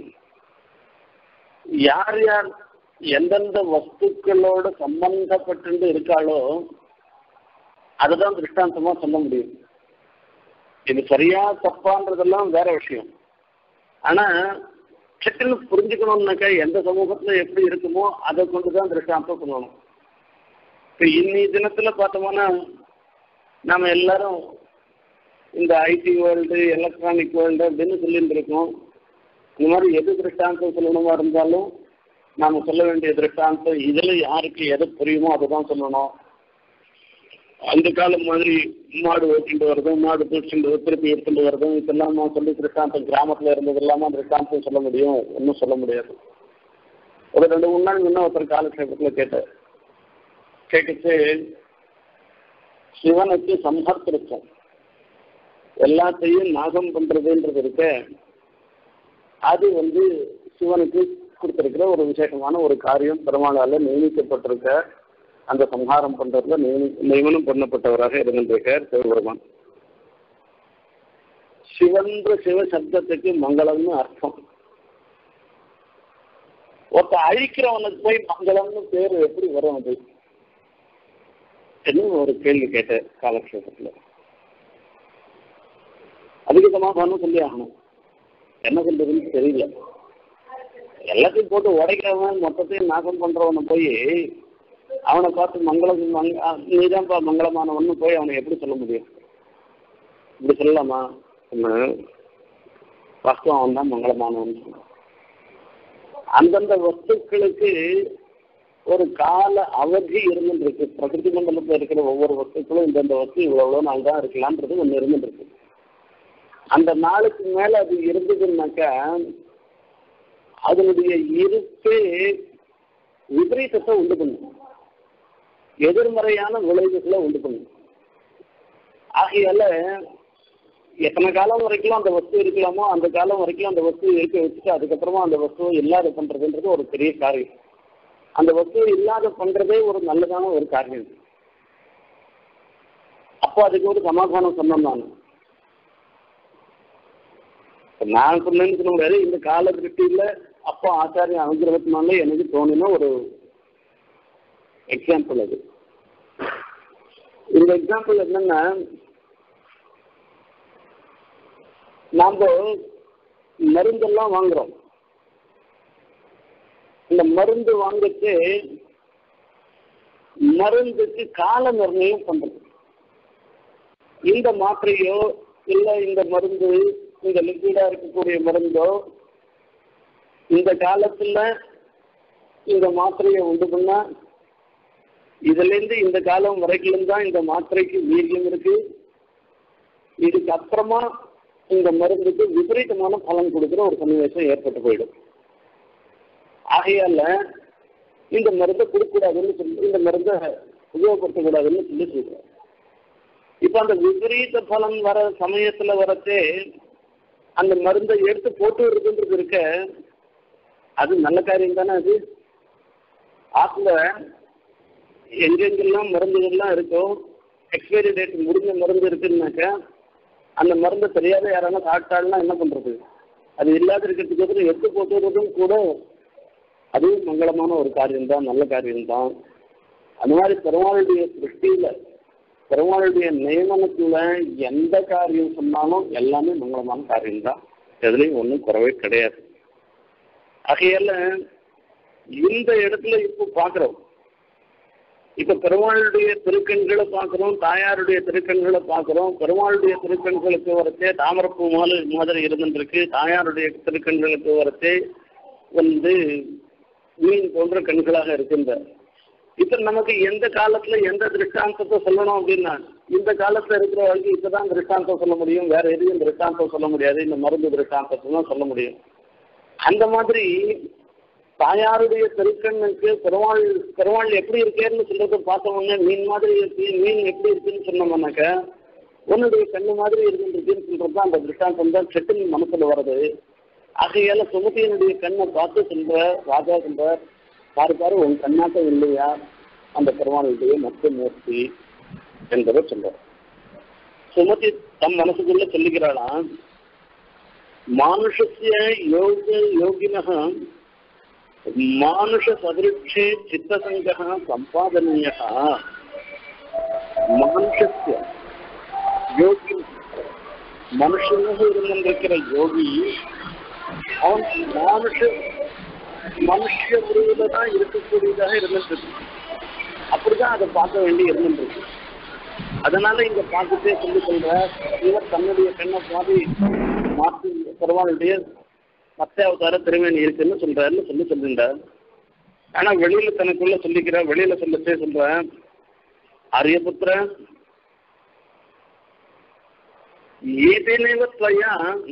[SPEAKER 1] யார் யார் எந்தெந்த வஸ்துக்களோட சம்பந்தப்பட்டு இருக்காளோ அதுதான் திருஷ்டாந்தமா சொல்ல முடியும் இது சரியா தப்பான்றதெல்லாம் வேற விஷயம் ஆனா சட்டுன்னு புரிஞ்சுக்கணும்னாக்கா எந்த சமூகத்துல எப்படி இருக்குமோ அதை கொண்டுதான் திருஷ்டாந்தம் சொல்லணும் இப்ப இன்னி தினத்துல பார்த்தோம்னா நாம எல்லாரும் இந்த ஐடி வேர்ல்டு எலக்ட்ரானிக் வேர்ல்டு அப்படின்னு சொல்லிட்டு இருக்கோம் இந்த மாதிரி எது திருஷ்டாந்தம் சொல்லணுமா இருந்தாலும் நாம சொல்ல வேண்டிய திருஷ்டாந்தம் இதுல யாருக்கு எது புரியுமோ அதை தான் சொல்லணும் அந்த காலம் மாதிரி மாடு ஓட்டிட்டு வரதும் மாடு தூச்சிட்டு திருப்பி எடுத்துட்டு வரதும் இதெல்லாம் நான் சொல்லி திருஷ்டாந்தம் கிராமத்துல இருந்தது இல்லாம திருஷ்டாந்தம் சொல்ல முடியும் ஒன்றும் சொல்ல முடியாது ஒரு ரெண்டு மூணு நாள் முன்ன ஒருத்தர் காலக்ஷேபத்துல கேட்டார் கேட்டுச்சு சிவனுக்கு சம்ஹர்த்திருக்கும் எல்லாத்தையும் நாகம் பண்றதுன்றது இருக்க அது வந்து சிவனுக்கு கொடுத்திருக்கிற ஒரு விசேஷமான ஒரு காரியம் பெருமாளால நியமிக்கப்பட்டிருக்க அந்த சம்ஹாரம் பண்றதுல நியமி நியமனம் பண்ணப்பட்டவராக இருந்திருக்கார் சிவபெருமான் சிவன்ற சிவ சப்தத்துக்கு மங்களம்னு அர்த்தம் ஒருத்த அழிக்கிறவனுக்கு போய் மங்களம்னு பேர் எப்படி வரும் அது என்ன ஒரு கேள்வி கேட்டேன் காலக்ஷேபத்துல அதுக்கு சமாதானம் சொல்லி ஆகணும் என்ன சொல்றதுன்னு தெரியல எல்லாத்தையும் போட்டு உடைக்கிறவன் மொத்தத்தையும் நாசம் பண்றவனை போய் அவனை பார்த்து மங்களம் நீதான்ப்பா மங்களமானவன்னு போய் அவனை எப்படி சொல்ல முடியும் இப்படி சொல்லலாமா வாஸ்தவம் அவன் தான் மங்களமானவன் சொல்லுவான் அந்தந்த வஸ்துக்களுக்கு ஒரு கால அவதி இருந்துருக்கு பிரகிருதி மண்டலத்தில் இருக்கிற ஒவ்வொரு வஸ்துக்களும் இந்தந்த வஸ்து இவ்வளவு நாள் தான் இருக்கலான்றது ஒன்று இருந்துருக்கு அந்த நாளுக்கு மேல அது இருந்ததுன்னாக்கா அதனுடைய இருப்பே விபரீதத்தை உண்டு பண்ணும் எதிர்மறையான விளைவுகளை உண்டு பண்ணும் ஆகையால எத்தனை காலம் வரைக்கும் அந்த வஸ்து இருக்கலாமோ அந்த காலம் வரைக்கும் அந்த வஸ்து இருக்க வச்சுட்டு அதுக்கப்புறமா அந்த வஸ்துவை இல்லாத பண்றதுன்றது ஒரு பெரிய காரியம் அந்த வஸ்துவை இல்லாத பண்றதே ஒரு நல்லதான ஒரு காரியம் அப்போ அதுக்கு ஒரு சமாதானம் சொன்னோம் நான் நான் சொன்னேன்னு சொல்ல முடியாது இந்த காலகட்டத்தில் அப்போ ஆச்சாரிய அனுகிரகத்தினால எனக்கு தோணின ஒரு எக்ஸாம்பிள் அது இந்த எக்ஸாம்பிள் என்னன்னா நாம் மருந்தெல்லாம் வாங்குறோம் இந்த மருந்து வாங்கிட்டு மருந்துக்கு கால நிர்ணயம் பண்றது இந்த மாத்திரையோ இல்ல இந்த மருந்து இந்த லிக்விடா இருக்கக்கூடிய மருந்தோ இந்த காலத்துல இந்த மாத்திரையை உண்டு பண்ணா இதுல இருந்து இந்த காலம் வரைக்கும் தான் இந்த மாத்திரைக்கு வீரியம் இருக்கு இதுக்கு அப்புறமா இந்த மருந்துக்கு விபரீதமான பலன் கொடுக்குற ஒரு சன்னிவேசம் ஏற்பட்டு போயிடும் ஆகையால இந்த மருந்தை கொடுக்கக்கூடாதுன்னு சொல்லி இந்த மருந்தை உபயோகப்படுத்தக்கூடாதுன்னு சொல்லி சொல்றேன் இப்ப அந்த விபரீத பலன் வர சமயத்துல வரச்சே அந்த மருந்தை எடுத்து போட்டு இருக்குன்றது இருக்க அது நல்ல காரியம் தானே அது ஆத்துல எங்கெங்கெல்லாம் மருந்துகள்லாம் இருக்கோ எக்ஸ்பைரி டேட் முடிஞ்ச மருந்து இருக்குன்னாக்கா அந்த மருந்தை தெரியாத யாரான சாப்பிட்டாள்னா என்ன பண்றது அது இல்லாத இருக்கிறதுக்கு எடுத்து போட்டுறதும் கூட அதுவும் மங்களமான ஒரு காரியம்தான் நல்ல காரியம்தான் அந்த மாதிரி பெருமாளுடைய சிருஷ்டியில பெருமாளுடைய நியமனத்துல எந்த காரியம் சொன்னாலும் எல்லாமே மங்களமான காரியம்தான் எதுலையும் ஒன்றும் குறவே கிடையாது ஆகையால இந்த இடத்துல இப்போ பார்க்குறோம் இப்ப பெருமாளுடைய திருக்கண்களை பார்க்கிறோம் தாயாருடைய திருக்கண்களை பார்க்கிறோம் பெருமாளுடைய திருக்கண்களுக்கு வரச்சே தாமரப்பூ மாதிரி மாதிரி இருந்துருக்கு தாயாருடைய திருக்கண்களுக்கு வரச்சே வந்து மீன் போன்ற கண்களாக இருக்கின்ற இப்ப நமக்கு எந்த காலத்துல எந்த திருஷ்டாந்தத்தை சொல்லணும் அப்படின்னா இந்த காலத்துல இருக்கிற வரைக்கும் இப்பதான் திருஷ்டாந்தம் சொல்ல முடியும் வேற எதையும் திருஷ்டாந்தம் சொல்ல முடியாது இந்த மருந்து திருஷ்டாந்தத்தை தான் சொல்ல முடியும் அந்த மாதிரி தாயாருடைய திருக்கண்ணுக்கு பெருமாள் பெருமாள் எப்படி இருக்கேன்னு சொல்றத பார்த்தோம்னா மீன் மாதிரி இருக்கு மீன் எப்படி இருக்குன்னு சொன்னோம்னாக்க உன்னுடைய கண்ணு மாதிரி இருக்குன்னு சொல்றது தான் அந்த திருஷ்டாந்தம் தான் செட்டின் மனசுல வருது ஆகையால சுமதியினுடைய கண்ணை பார்த்து சொல்ற ராஜா சொல்ற பாரு பாரு உன் கண்ணாட்டம் இல்லையா அந்த பெருமாளுடைய மத்த மூர்த்தி என்பதை சொல்ற சுமதி தம் மனசுக்குள்ள சொல்லுகிறாளாம் மானுஷஸ்ய யோக யோகினः மானுஷ சதிருட்சே சித்தசங்கः சம்பாதனீயः மனுஷஸ்ய யோகி மனுஷனாக இருந்திருக்கிற யோகி அவன் மானுஷ மனுஷ உருவில தான் இருக்கக்கூடியதாக இருந்துட்டு அப்படிதான் அதை பார்க்க வேண்டி இருந்துருக்கு அதனால இங்க பார்த்துட்டே சொல்லி சொல்ற இவர் தன்னுடைய கண்ணை பாதி மாற்றி பெருமாளுடைய மத்த அவதார திருமேனி இருக்குன்னு சொல்றாருன்னு சொல்லி சொல்லின்றார் ஆனா வெளியில தனக்குள்ள சொல்லிக்கிற வெளியில சொல்லச்சே சொல்ற ஆரியபுத்திர ஏதேனேவ त्वया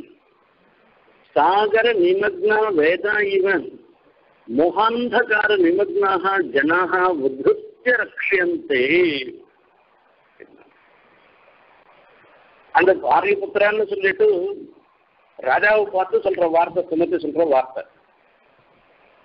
[SPEAKER 1] சாகர நிமக்னா வேதா இவ மோகாந்தகார நிமக்னாக ஜனாக உத்ருத்திய ரக்ஷியந்தே அந்த ஆரியபுத்திரான்னு சொல்லிட்டு ராஜாவை பார்த்து சொல்ற வார்த்தை சுமத்தி சொல்ற வார்த்தை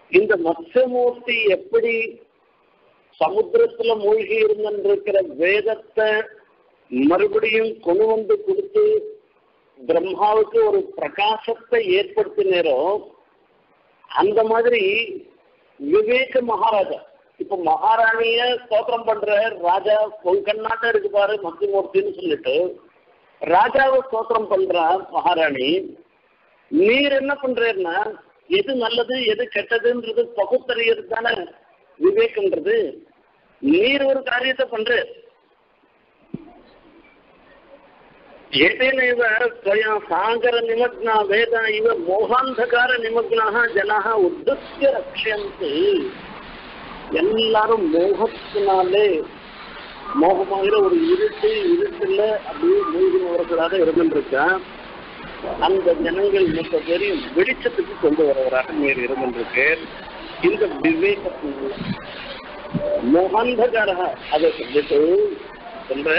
[SPEAKER 1] இந்த மத்ஸ்யமூர்த்தி எப்படி சமுத்திரத்துல மூழ்கி இருந்திருக்கிற வேதத்தை மறுபடியும் கொண்டு வந்து கொடுத்து பிரம்மாவுக்கு ஒரு பிரகாசத்தை ஏற்படுத்தினரோ அந்த மாதிரி விவேக மகாராஜா இப்ப மகாராணிய ஸ்தோத்திரம் பண்ற ராஜா கொங்கண்ணாட்ட இருக்கு பாரு மத்தியமூர்த்தின்னு சொல்லிட்டு ராஜாவை ஸ்தோத்திரம் பண்ற மகாராணி நீர் என்ன பண்றேன்னா எது நல்லது எது கெட்டதுன்றது பகுத்தறியது தானே விவேகம்ன்றது நீர் ஒரு காரியத்தை பண்ற ஏதேனைவ त्वया சாகர நிமக்னா வேத இவ மோகாந்தகார நிமக்னாக ஜனாக உத்தஸ்ய ரக்ஷந்து எல்லாரும் மோகத்தினாலே மோகமாகிற ஒரு இருட்டு இருட்டுல அப்படியே மூழ்கினவர்களாக இருந்துருக்கேன் அந்த ஜனங்கள் மொத்த பேரையும் வெளிச்சத்துக்கு கொண்டு வருவராக நீர் இருந்திருக்கு இந்த விவேகத்தின் மோகாந்தகார அதை சொல்லிட்டு சொல்ற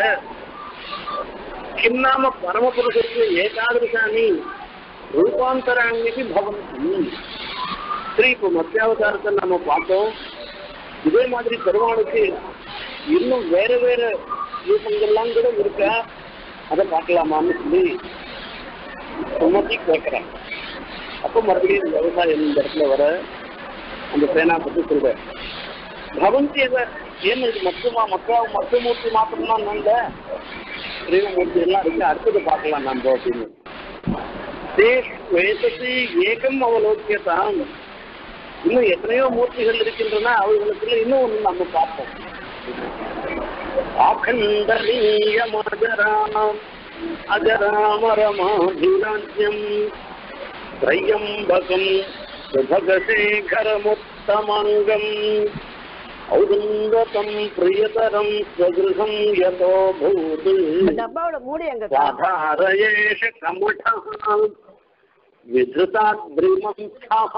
[SPEAKER 1] किं नाम परमपुरुषस्य एतादृशानि ரூபாந்தராணிக்கு பவந்தி சரி இப்போ மத்தியாவதாரத்தை நம்ம பார்த்தோம் இதே மாதிரி பெருமாளுக்கு இன்னும் வேற வேற ரூபங்கள்லாம் கூட இருக்கா அதை பார்க்கலாமான்னு சொல்லி சுமத்தி கேட்கிறேன் அப்போ மறுபடியும் இந்த விவசாயம் இந்த இடத்துல வர அந்த சேனா பத்தி சொல்றேன் பவந்தி அதை ஏன் இது மொத்தமா மொத்த மொத்தமூர்த்தி மாத்திரம்னா நல்ல ஸ்ரீமூர்த்தி எல்லாம் இருக்கு அடுத்தது பார்க்கலாம் நம்ம அப்படின்னு வேதத்து ஏகம் அவலோக்கியதான் இன்னும் எத்தனையோ மூர்த்திகள் இருக்கின்றன அவர்களுக்குள்ள இன்னும் ஒன்று நம்ம பார்ப்போம் அகண்டலீயமஜராம் அஜராமரமாபிராஜ்யம் திரையம்பகம் சுபகசேகரமுத்தமங்கம் ஔதுங்கதம் பிரியதரம் ஸ்வகிருகம் யதோ பூத்
[SPEAKER 2] இந்த டப்பாவோட மூடி எங்க
[SPEAKER 1] சாதாரயேஷ கமఠः விதுதாத்ரிமம்சः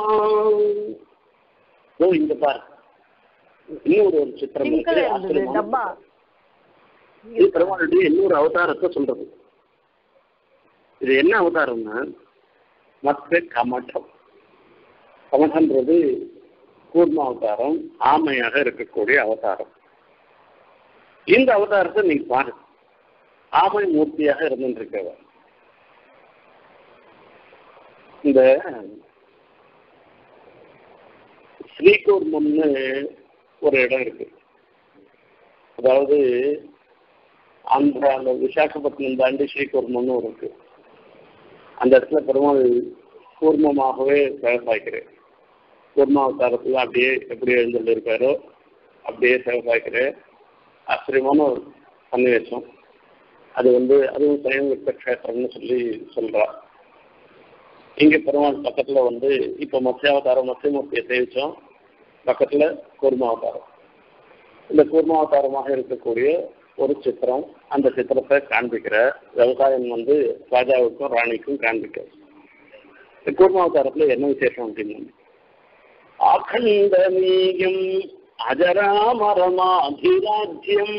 [SPEAKER 1] ஓ இங்க பாரு இன்னொரு ஒரு சித்திரம்
[SPEAKER 2] பிங்க்
[SPEAKER 1] இருக்கு.
[SPEAKER 2] கலர் இருந்தது
[SPEAKER 1] ஆச்சரியமான
[SPEAKER 2] டப்பா
[SPEAKER 1] இது பெருமாளுடைய இன்னொரு அவதாரத்தை சொல்றது இது என்ன அவதாரம்னா மற்ற கமட்டம் கமட்டம்ன்றது கூர்ம அவதாரம் ஆமையாக இருக்கக்கூடிய அவதாரம் இந்த அவதாரத்தை நீ பாரு ஆமை மூர்த்தியாக இருந்துருக்கவர் இந்த ஸ்ரீகூர்மம்னு ஒரு இடம் இருக்கு அதாவது அந்த அந்த விசாகப்பட்டினம் தாண்டி ஸ்ரீகூர்மம்னு ஒரு இருக்கு அந்த இடத்துல பெருமாள் கூர்மமாகவே விவசாயிக்கிறேன் கூர்மாவதாரத்தில் அப்படியே எப்படி எழுந்துட்டு இருக்காரோ அப்படியே விவசாயிக்கிறேன் ஆச்சரியமான ஒரு சன்னிவேசம் அது வந்து அதுவும் சயன்வித்த கஷேத்திரம்னு சொல்லி சொல்றா இங்க பெருமாள் பக்கத்துல வந்து இப்ப மத்ஸ்யாவதாரம் மத்ஸ்யமூர்த்தியை சேவிச்சோம் பக்கத்துல கூர்மாவதாரம் இந்த கூர்மாவதாரமாக இருக்கக்கூடிய ஒரு சித்திரம் அந்த சித்திரத்தை காண்பிக்கிற விவசாயம் வந்து ராஜாவுக்கும் ராணிக்கும் காண்பிக்க இந்த கூர்மாவதாரத்துல என்ன விசேஷம் அப்படின்னு அகண்டமீயம் அஜராமரமாபிராஜ்யம்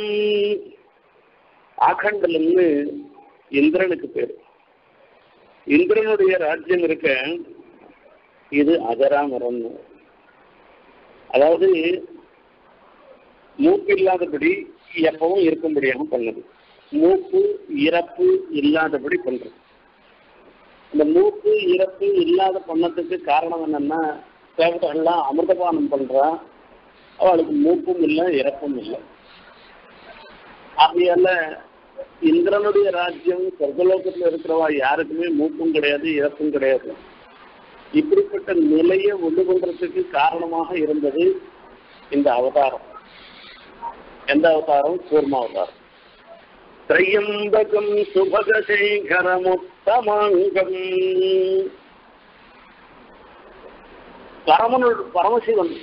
[SPEAKER 1] ஆகண்டலம்னு இந்திரனுக்கு பேர் இந்திரனுடைய ராஜ்யம் இருக்க இது அஜராமரம்னு அதாவது மூக்கு இல்லாதபடி எப்பவும் இருக்கும்படியாக பண்ணுது மூக்கு இறப்பு இல்லாதபடி பண்றது இந்த மூக்கு இறப்பு இல்லாத பண்ணதுக்கு காரணம் என்னன்னா தேவதைகள்லாம் அமிர்தபானம் பண்றா அவளுக்கு மூக்கும் இல்லை இறப்பும் இல்லை ஆகையால இந்திரனுடைய ராஜ்யம் சொர்க்கலோகத்தில் இருக்கிறவா யாருக்குமே மூக்கும் கிடையாது இறப்பும் கிடையாது இப்படிப்பட்ட நிலையை ஒன்று கொண்டதுக்கு காரணமாக இருந்தது இந்த அவதாரம் எந்த அவதாரம் கூர்ம அவதாரம் திரையம்பகம் சுபகசேகரமுத்தமாங்கம் பரமனு பரமசிவன்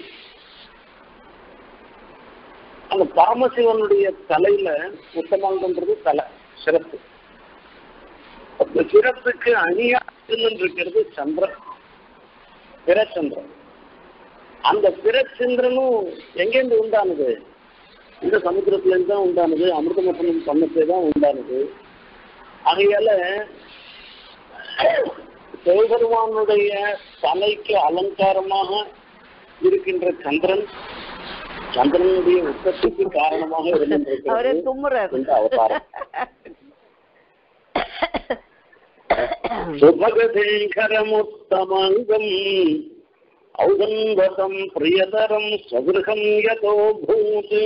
[SPEAKER 1] அந்த பரமசிவனுடைய தலையில உத்தமாங்கன்றது தலை சிறப்பு அந்த சிறப்புக்கு அணியா இருக்கிறது சந்திரன் பிறச்சந்திரன் அந்த பிறச்சந்திரனும் எங்கேருந்து உண்டானது இந்த சமுத்திரத்திலேருந்து தான் உண்டானது அமிர்தமத்தனம் பண்ணத்தே தான் உண்டானது ஆகையால சிவபெருமானுடைய தலைக்கு அலங்காரமாக இருக்கின்ற சந்திரன் சந்திரனுடைய உற்பத்திக்கு காரணமாக
[SPEAKER 2] அவரே
[SPEAKER 1] இருந்திருக்கிறது
[SPEAKER 2] தும்முறாரு
[SPEAKER 1] இந்த அவதாரம் சுபகசேகரமுத்தமங்கம் ஔகந்தகம் பிரியதரம் சதுர்கம் யதோ பூதி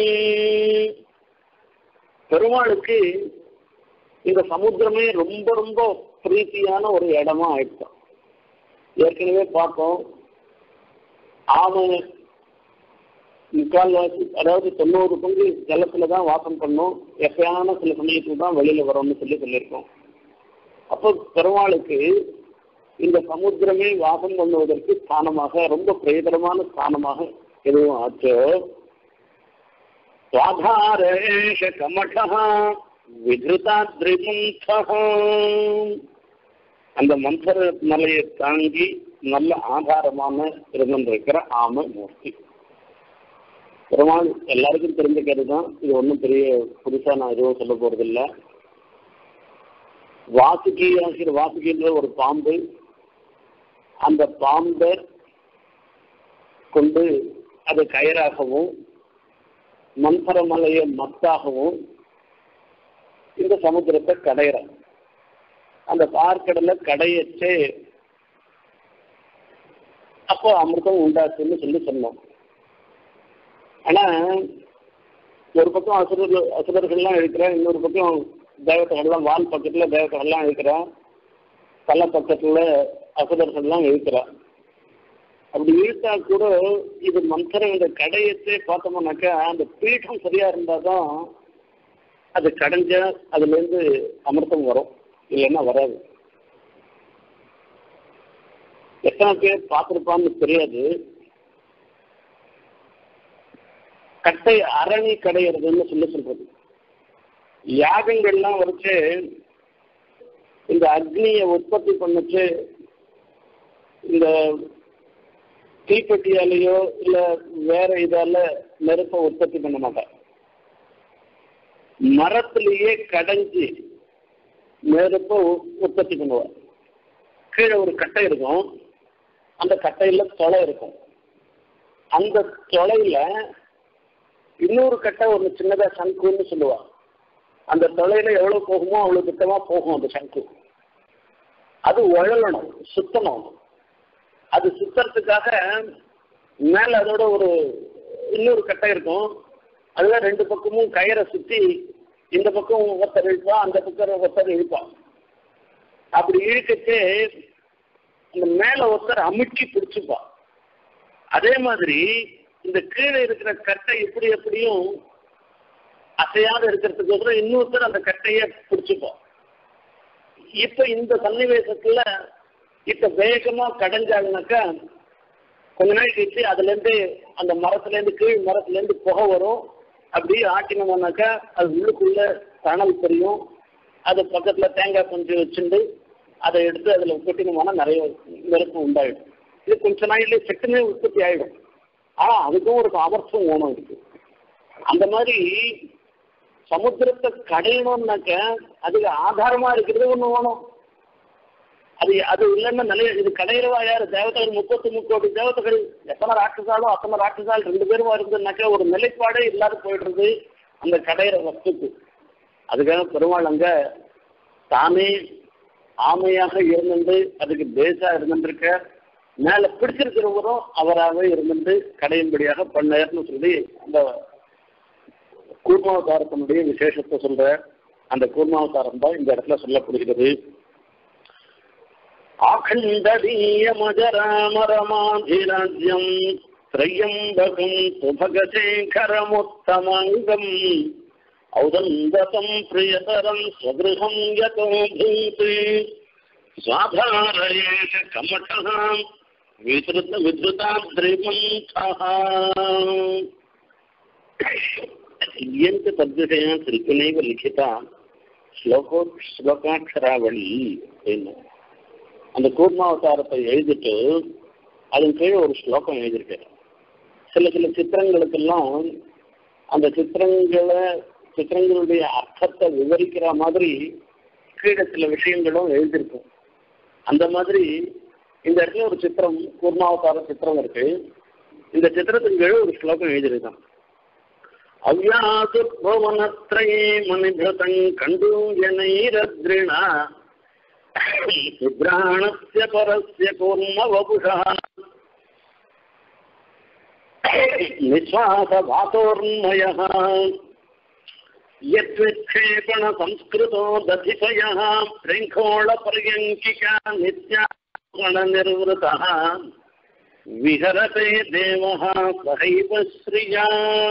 [SPEAKER 1] பெருமாளுக்கு இந்த சமுத்திரமே ரொம்ப ரொம்ப பிரீத்தியான ஒரு இடமா ஆயிடுச்சு ஏற்கனவே பார்த்தோம் ஆமை முக்கால்வாசி அதாவது தொண்ணூறு பங்கு ஜலத்துல தான் வாசம் பண்ணும் எப்பயான சில சமயத்துல தான் வெளியில வரும்னு சொல்லி சொல்லியிருக்கோம் அப்போ பெருமாளுக்கு இந்த சமுத்திரமே வாசம் பண்ணுவதற்கு ஸ்தானமாக ரொம்ப பிரயோஜனமான ஸ்தானமாக எதுவும் ஆச்சோ சுவாதாரேஷ கமடா விகிருதாத்ரிமுந்தா அந்த மந்திர மலையை தாங்கி நல்ல ஆதாரமான இருந்திருக்கிற ஆம மூர்த்தி பெருமாள் எல்லாருக்கும் தெரிஞ்சுக்கிறது தான் இது ஒன்றும் பெரிய புதுசா நான் எதுவும் சொல்ல போறதில்ல வாசுகி ஆகிற வாசுகின்ற ஒரு பாம்பு அந்த பாம்பை கொண்டு அது கயிறாகவும் மந்தர மலையை மத்தாகவும் இந்த சமுத்திரத்தை கடையிற அந்த பார்க்கடலை கடையச்சே அப்போ அமிர்தம் உண்டாச்சுன்னு சொல்லி சொன்னோம் ஆனா ஒரு பக்கம் அசுரர்கள் அசுரர்கள்லாம் இருக்கிறா இன்னொரு பக்கம் தேவதைகள்லாம் வால் பக்கத்துல தேவதைகள்லாம் இருக்கிறா தலை பக்கத்துல அசுரர்கள்லாம் இருக்கிறா அப்படி இழுத்தா கூட இது மந்திரம் இந்த கடையத்தை பார்த்தோம்னாக்கா அந்த பீடம் சரியா இருந்தாதான் அது கடைஞ்ச அதுல இருந்து அமிர்தம் வரும் இல்லைன்னா வராது எத்தனை பேர் பார்த்திருப்பான்னு தெரியாது கட்டை அரணி கடையிறதுன்னு சொல்லி சொல்றது யாகங்கள்லாம் வச்சு இந்த அக்னியை உற்பத்தி பண்ணுச்சு இந்த தீப்பெட்டியாலேயோ இல்ல வேற இதால நெருப்பை உற்பத்தி பண்ண மாட்டான் மரத்திலேயே கடைஞ்சி நெருப்பை உ- உற்பத்தி பண்ணுவார் கீழே ஒரு கட்டை இருக்கும் அந்த கட்டையில தொலை இருக்கும் அந்த தொலையில இன்னொரு கட்டை ஒன்று சின்னதா சங்குன்னு சொல்லுவா அந்த தொலையில எவ்வளவு போகுமோ அவ்வளவு திட்டமா போகும் அந்த சங்கு அது உழலணும் சுத்தணும் அது சுத்தறதுக்காக மேல அதோட ஒரு இன்னொரு கட்டை இருக்கும் அதுல ரெண்டு பக்கமும் கயிறை சுத்தி இந்த பக்கம் ஒருத்தர் இழுப்பா அந்த பக்கம் ஒருத்தர் இழுப்பா அப்படி இழுக்கச்சே இந்த மேல ஒருத்தர் அமுக்கி பிடிச்சுப்பா அதே மாதிரி இந்த கீழே இருக்கிற கட்டை எப்படி எப்படியும் அசையாத இருக்கிறதுக்கு அப்புறம் இன்னொருத்தர் அந்த கட்டையை பிடிச்சுப்போம் இப்ப இந்த சன்னிவேசத்துல இப்ப வேகமா கடைஞ்சாங்கனாக்கா கொஞ்ச நாள் கழிச்சு அதுல இருந்து அந்த மரத்துல இருந்து கீழ் மரத்துல இருந்து புகை வரும் அப்படியே ஆட்டினோம்னாக்கா அது உள்ளுக்குள்ள தணல் தெரியும் அது பக்கத்துல தேங்காய் கொஞ்சம் வச்சுண்டு அதை எடுத்து அதுல கொட்டினோம்னா நிறைய நெருப்பு உண்டாயிடும் இது கொஞ்ச நாள்லயே செட்டுமே உற்பத்தி ஆயிடும் ஆனா அதுக்கும் ஒரு சாமர்த்தியம் ஓணும் இருக்கு அந்த மாதிரி சமுத்திரத்தை கடையணும்னாக்க அதுக்கு ஆதாரமா இருக்கிறது ஒண்ணு வேணும் அது அது இல்லைன்னா நிலைய இது கடையிறவா யாரு தேவதைகள் முப்பத்தி முக்கோடி தேவதைகள் எத்தனை ராட்சசாலோ அத்தனை ராட்சசால் ரெண்டு பேரும் இருந்ததுனாக்கா ஒரு நிலைப்பாடே இல்லாத போயிடுறது அந்த கடையிற வஸ்துக்கு அதுக்காக பெருமாள் அங்க தானே ஆமையாக இருந்துட்டு அதுக்கு பேஸா இருந்துருக்க மேல பிடிச்சிருக்கிறவரும் அவராகவே இருந்துட்டு கடையும்படியாக பண்ணார்னு சொல்லி அந்த கூர்மாவதாரத்தினுடைய விசேஷத்தை சொல்ற அந்த கூர்மாவதாரம் தான் இந்த இடத்துல சொல்லப்படுகிறது ஆகண்டதீயமஜராமரமாதிராஜ்யம் திரையம்பகம் சுபகசேகரமுத்தமங்கம் ஔதந்ததம் பிரியதரம் ஸ்வகிருஹம் யதோ பூதி स्वाधारयेष कमठः विधृत विधृताद्रिमन्थः इयन्त तद्विषया शिल्पिनैव लिखिता ஸ்லோகோ ஸ்லோகாட்சராவளி அப்படின்னு அந்த கூர்மாவதாரத்தை எழுதிட்டு அதன் கீழே ஒரு ஸ்லோகம் எழுதியிருக்காரு சில சில சித்திரங்களுக்கெல்லாம் அந்த சித்திரங்களை சித்திரங்களுடைய அர்த்தத்தை விவரிக்கிற மாதிரி கீழே சில விஷயங்களும் எழுதியிருக்கும் அந்த மாதிரி இந்த இடத்துல ஒரு சித்திரம் கூர்மாவதார சித்திரம் இருக்கு இந்த சித்திரத்துக்கு கீழே ஒரு ஸ்லோகம் எழுதியிருக்கான் அவ்யாசுர்பவனத்ரயே மணிபிரதங் கண்டூயனைரத்ரிணா நித்ராணஸ்ய பரஸ்ய கூர்ம வபுஷா निःश्वासभातोर्मयः यद्विक्षेपण संस्कृतो दधिपयः शृङ्खोळपर्यङ्किका नित्यागणनिर्वृतः विहरते देवः सहैव श्रिया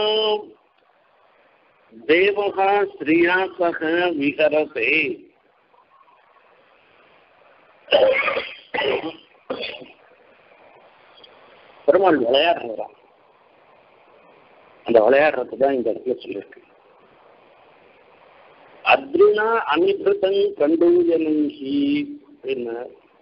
[SPEAKER 1] देवः श्रिया सह विहरते பெருமாள் விளையாடுறான் அந்த விளையாடுறது தான் இந்த இடத்துல சொல்லியிருக்கு அர்ஜுனா அனிபிருத்தம் கண்டூஜனி அப்படின்னு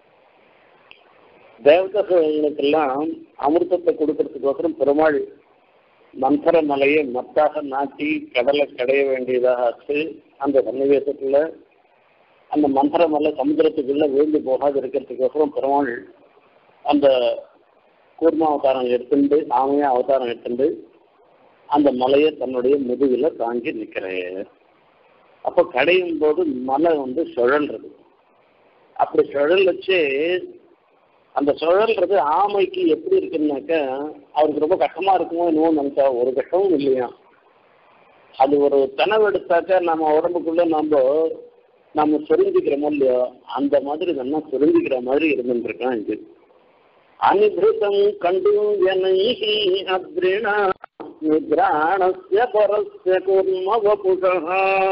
[SPEAKER 1] தேவதர்களுக்கெல்லாம் அமிர்தத்தை கொடுக்கறதுக்கோசரம் பெருமாள் மந்தர மலையை மத்தாக நாட்டி கடலை கடைய வேண்டியதாக ஆச்சு அந்த சன்னிவேசத்துல அந்த மந்தர மலை சமுதிரத்துக்குள்ள விழுந்து போகாது இருக்கிறதுக்கோசரம் பெருமாள் அந்த கூர்மா அவதாரம் எடுத்துண்டு ஆமையா அவதாரம் எடுத்துண்டு அந்த மலையை தன்னுடைய முதுகில் தாங்கி நிற்கிறேன் அப்போ கடையும் போது மலை வந்து சுழல்றது அப்படி சுழல் அந்த சுழல்றது ஆமைக்கு எப்படி இருக்குன்னாக்க அவருக்கு ரொம்ப கஷ்டமா இருக்குமோ என்னவோ நினைச்சா ஒரு கஷ்டமும் இல்லையா அது ஒரு கனவு எடுத்தாக்க நம்ம உடம்புக்குள்ள நம்ம நம்ம சொரிஞ்சுக்கிறோமோ இல்லையோ அந்த மாதிரி நல்லா சொரிஞ்சுக்கிற மாதிரி இருந்துருக்கான் இது அனிபிருத்தம் கண்டு ஜனைஹி அத்ரிணா நித்ராணஸ்ய பரஸ்ய கூர்ம வபுஷः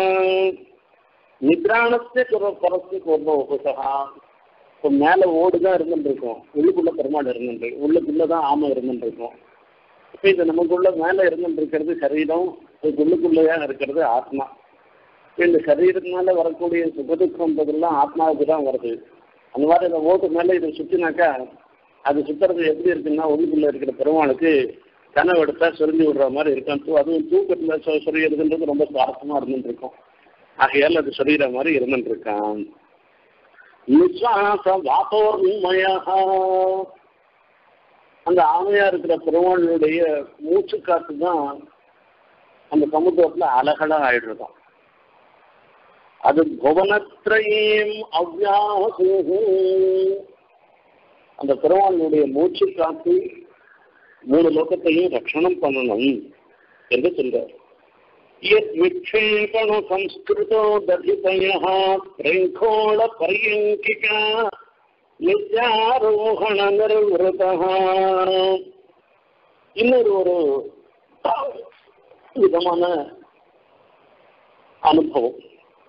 [SPEAKER 1] நித்ராணஸ்ய குர பரஸ்ய கூர்ம வபுஷः இப்போ மேலே ஓடு தான் இருந்துருக்கும் உள்ளுக்குள்ள பெருமாள் இருந்துட்டு உள்ளுக்குள்ள தான் ஆமை இருந்துருக்கும் இப்போ இது நமக்குள்ள மேலே இருந்துருக்கிறது சரீரம் இதுக்கு உள்ளுக்குள்ளேயா இருக்கிறது ஆத்மா இந்த சரீரத்தினால வரக்கூடிய சுகதுக்கம் பதிலாம் ஆத்மாவுக்கு தான் வருது அந்த மாதிரி இந்த ஓட்டு மேலே இதை சுற்றினாக்கா அது சுத்துறது எப்படி இருக்குன்னா உள்ளுக்குள்ள இருக்கிற பெருமாளுக்கு கனவு எடுத்தா சொரிஞ்சு விடுற மாதிரி இருக்கும் தூ அதுவும் தூக்கத்தில் சொ சொரியறதுன்றது ரொம்ப சுவாரஸ்யமா இருந்துட்டு இருக்கும் ஆகையால் அது சொரிகிற மாதிரி இருந்துட்டு இருக்கான் நிஸ்வாச வாசோர்மயா அந்த ஆமையா இருக்கிற பெருமாளுடைய மூச்சு காத்து தான் அந்த சமுத்திரத்துல அலகலா ஆயிடுறதாம் அது புவனத்திரையும் அவ்யாசு அந்த பெருமாளுடைய மூச்சு காத்து மூணு லோகத்தையும் ரட்சணம் பண்ணணும் என்று சொல்றார் விக்ஷேபண சம்ஸ்கிருதோ ததிதய பிரங்கோள பரியங்கிகா நித்யாரோகண நிர்வத இன்னொரு ஒரு விதமான அனுபவம்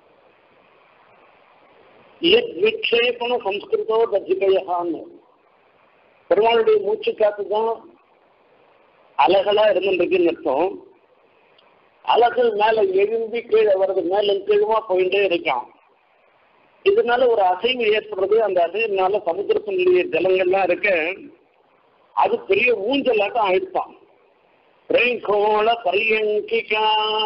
[SPEAKER 1] விக்ஷேபண சம்ஸ்கிருதோ ததிதயான்னு பெருமாளுடைய மூச்சு காத்து தான் அலைகளா இருந்துருக்குன்னு அர்த்தம் அலைகள் மேல எழும்பி கீழே வர்றது மேல கீழுமா போயிட்டே இருக்கான் இதனால ஒரு அசைவு ஏற்படுறது அந்த அசைவினால சமுத்திரத்தினுடைய ஜலங்கள்லாம் இருக்க அது பெரிய ஊஞ்சலாட்டம் ஆயிடுப்பான் பிரேங்கோள பரியங்கிகா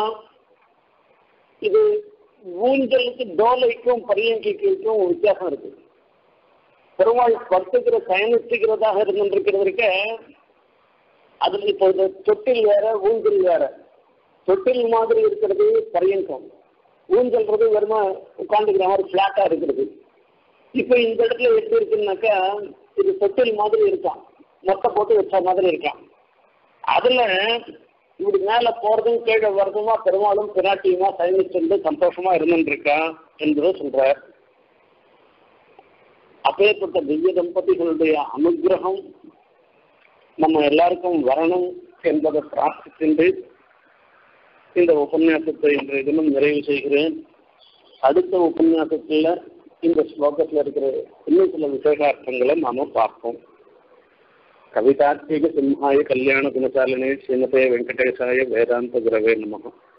[SPEAKER 1] இது ஊஞ்சலுக்கு டோலைக்கும் பரியங்கிக்கும் வித்தியாசம் இருக்கு பெருமாள் படுத்துக்கிற பயணிச்சுக்கிறதாக இருந்துருக்கிறது இருக்க அதுல இப்போ இந்த தொட்டில் வேற ஊஞ்சல் வேற தொட்டில் மாதிரி இருக்கிறது பரியங்கம் ஊஞ்சல்றது வெறுமா உட்காந்துக்கிற மாதிரி பிளாட்டா இருக்கிறது இப்போ இந்த இடத்துல எப்படி இருக்குன்னாக்கா இது தொட்டில் மாதிரி இருக்கான் மொத்த போட்டு வச்ச மாதிரி இருக்கான் அதுல இப்படி மேல போறதும் கீழே வர்றதுமா பெருமாளும் பிராட்டியுமா பயணிச்சிருந்து சந்தோஷமா இருந்துட்டு இருக்கான் என்பதை சொல்றார் அப்பேற்பட்ட திவ்ய தம்பதிகளுடைய அனுகிரகம் நம்ம எல்லாருக்கும் வரணும் என்பதை பிரார்த்திக்கின்று இந்த உபன்யாசத்தை இன்றைய தினம் நிறைவு செய்கிறேன் அடுத்த உபன்யாசத்தில் இந்த ஸ்லோகத்தில் இருக்கிற இன்னும் சில விசேஷார்த்தங்களை நாம பார்ப்போம் கவிதாத்மிக சிம்ஹாய கல்யாண குணசாலினே ஸ்ரீமதே வெங்கடேசாய வேதாந்த குரவே நமகம்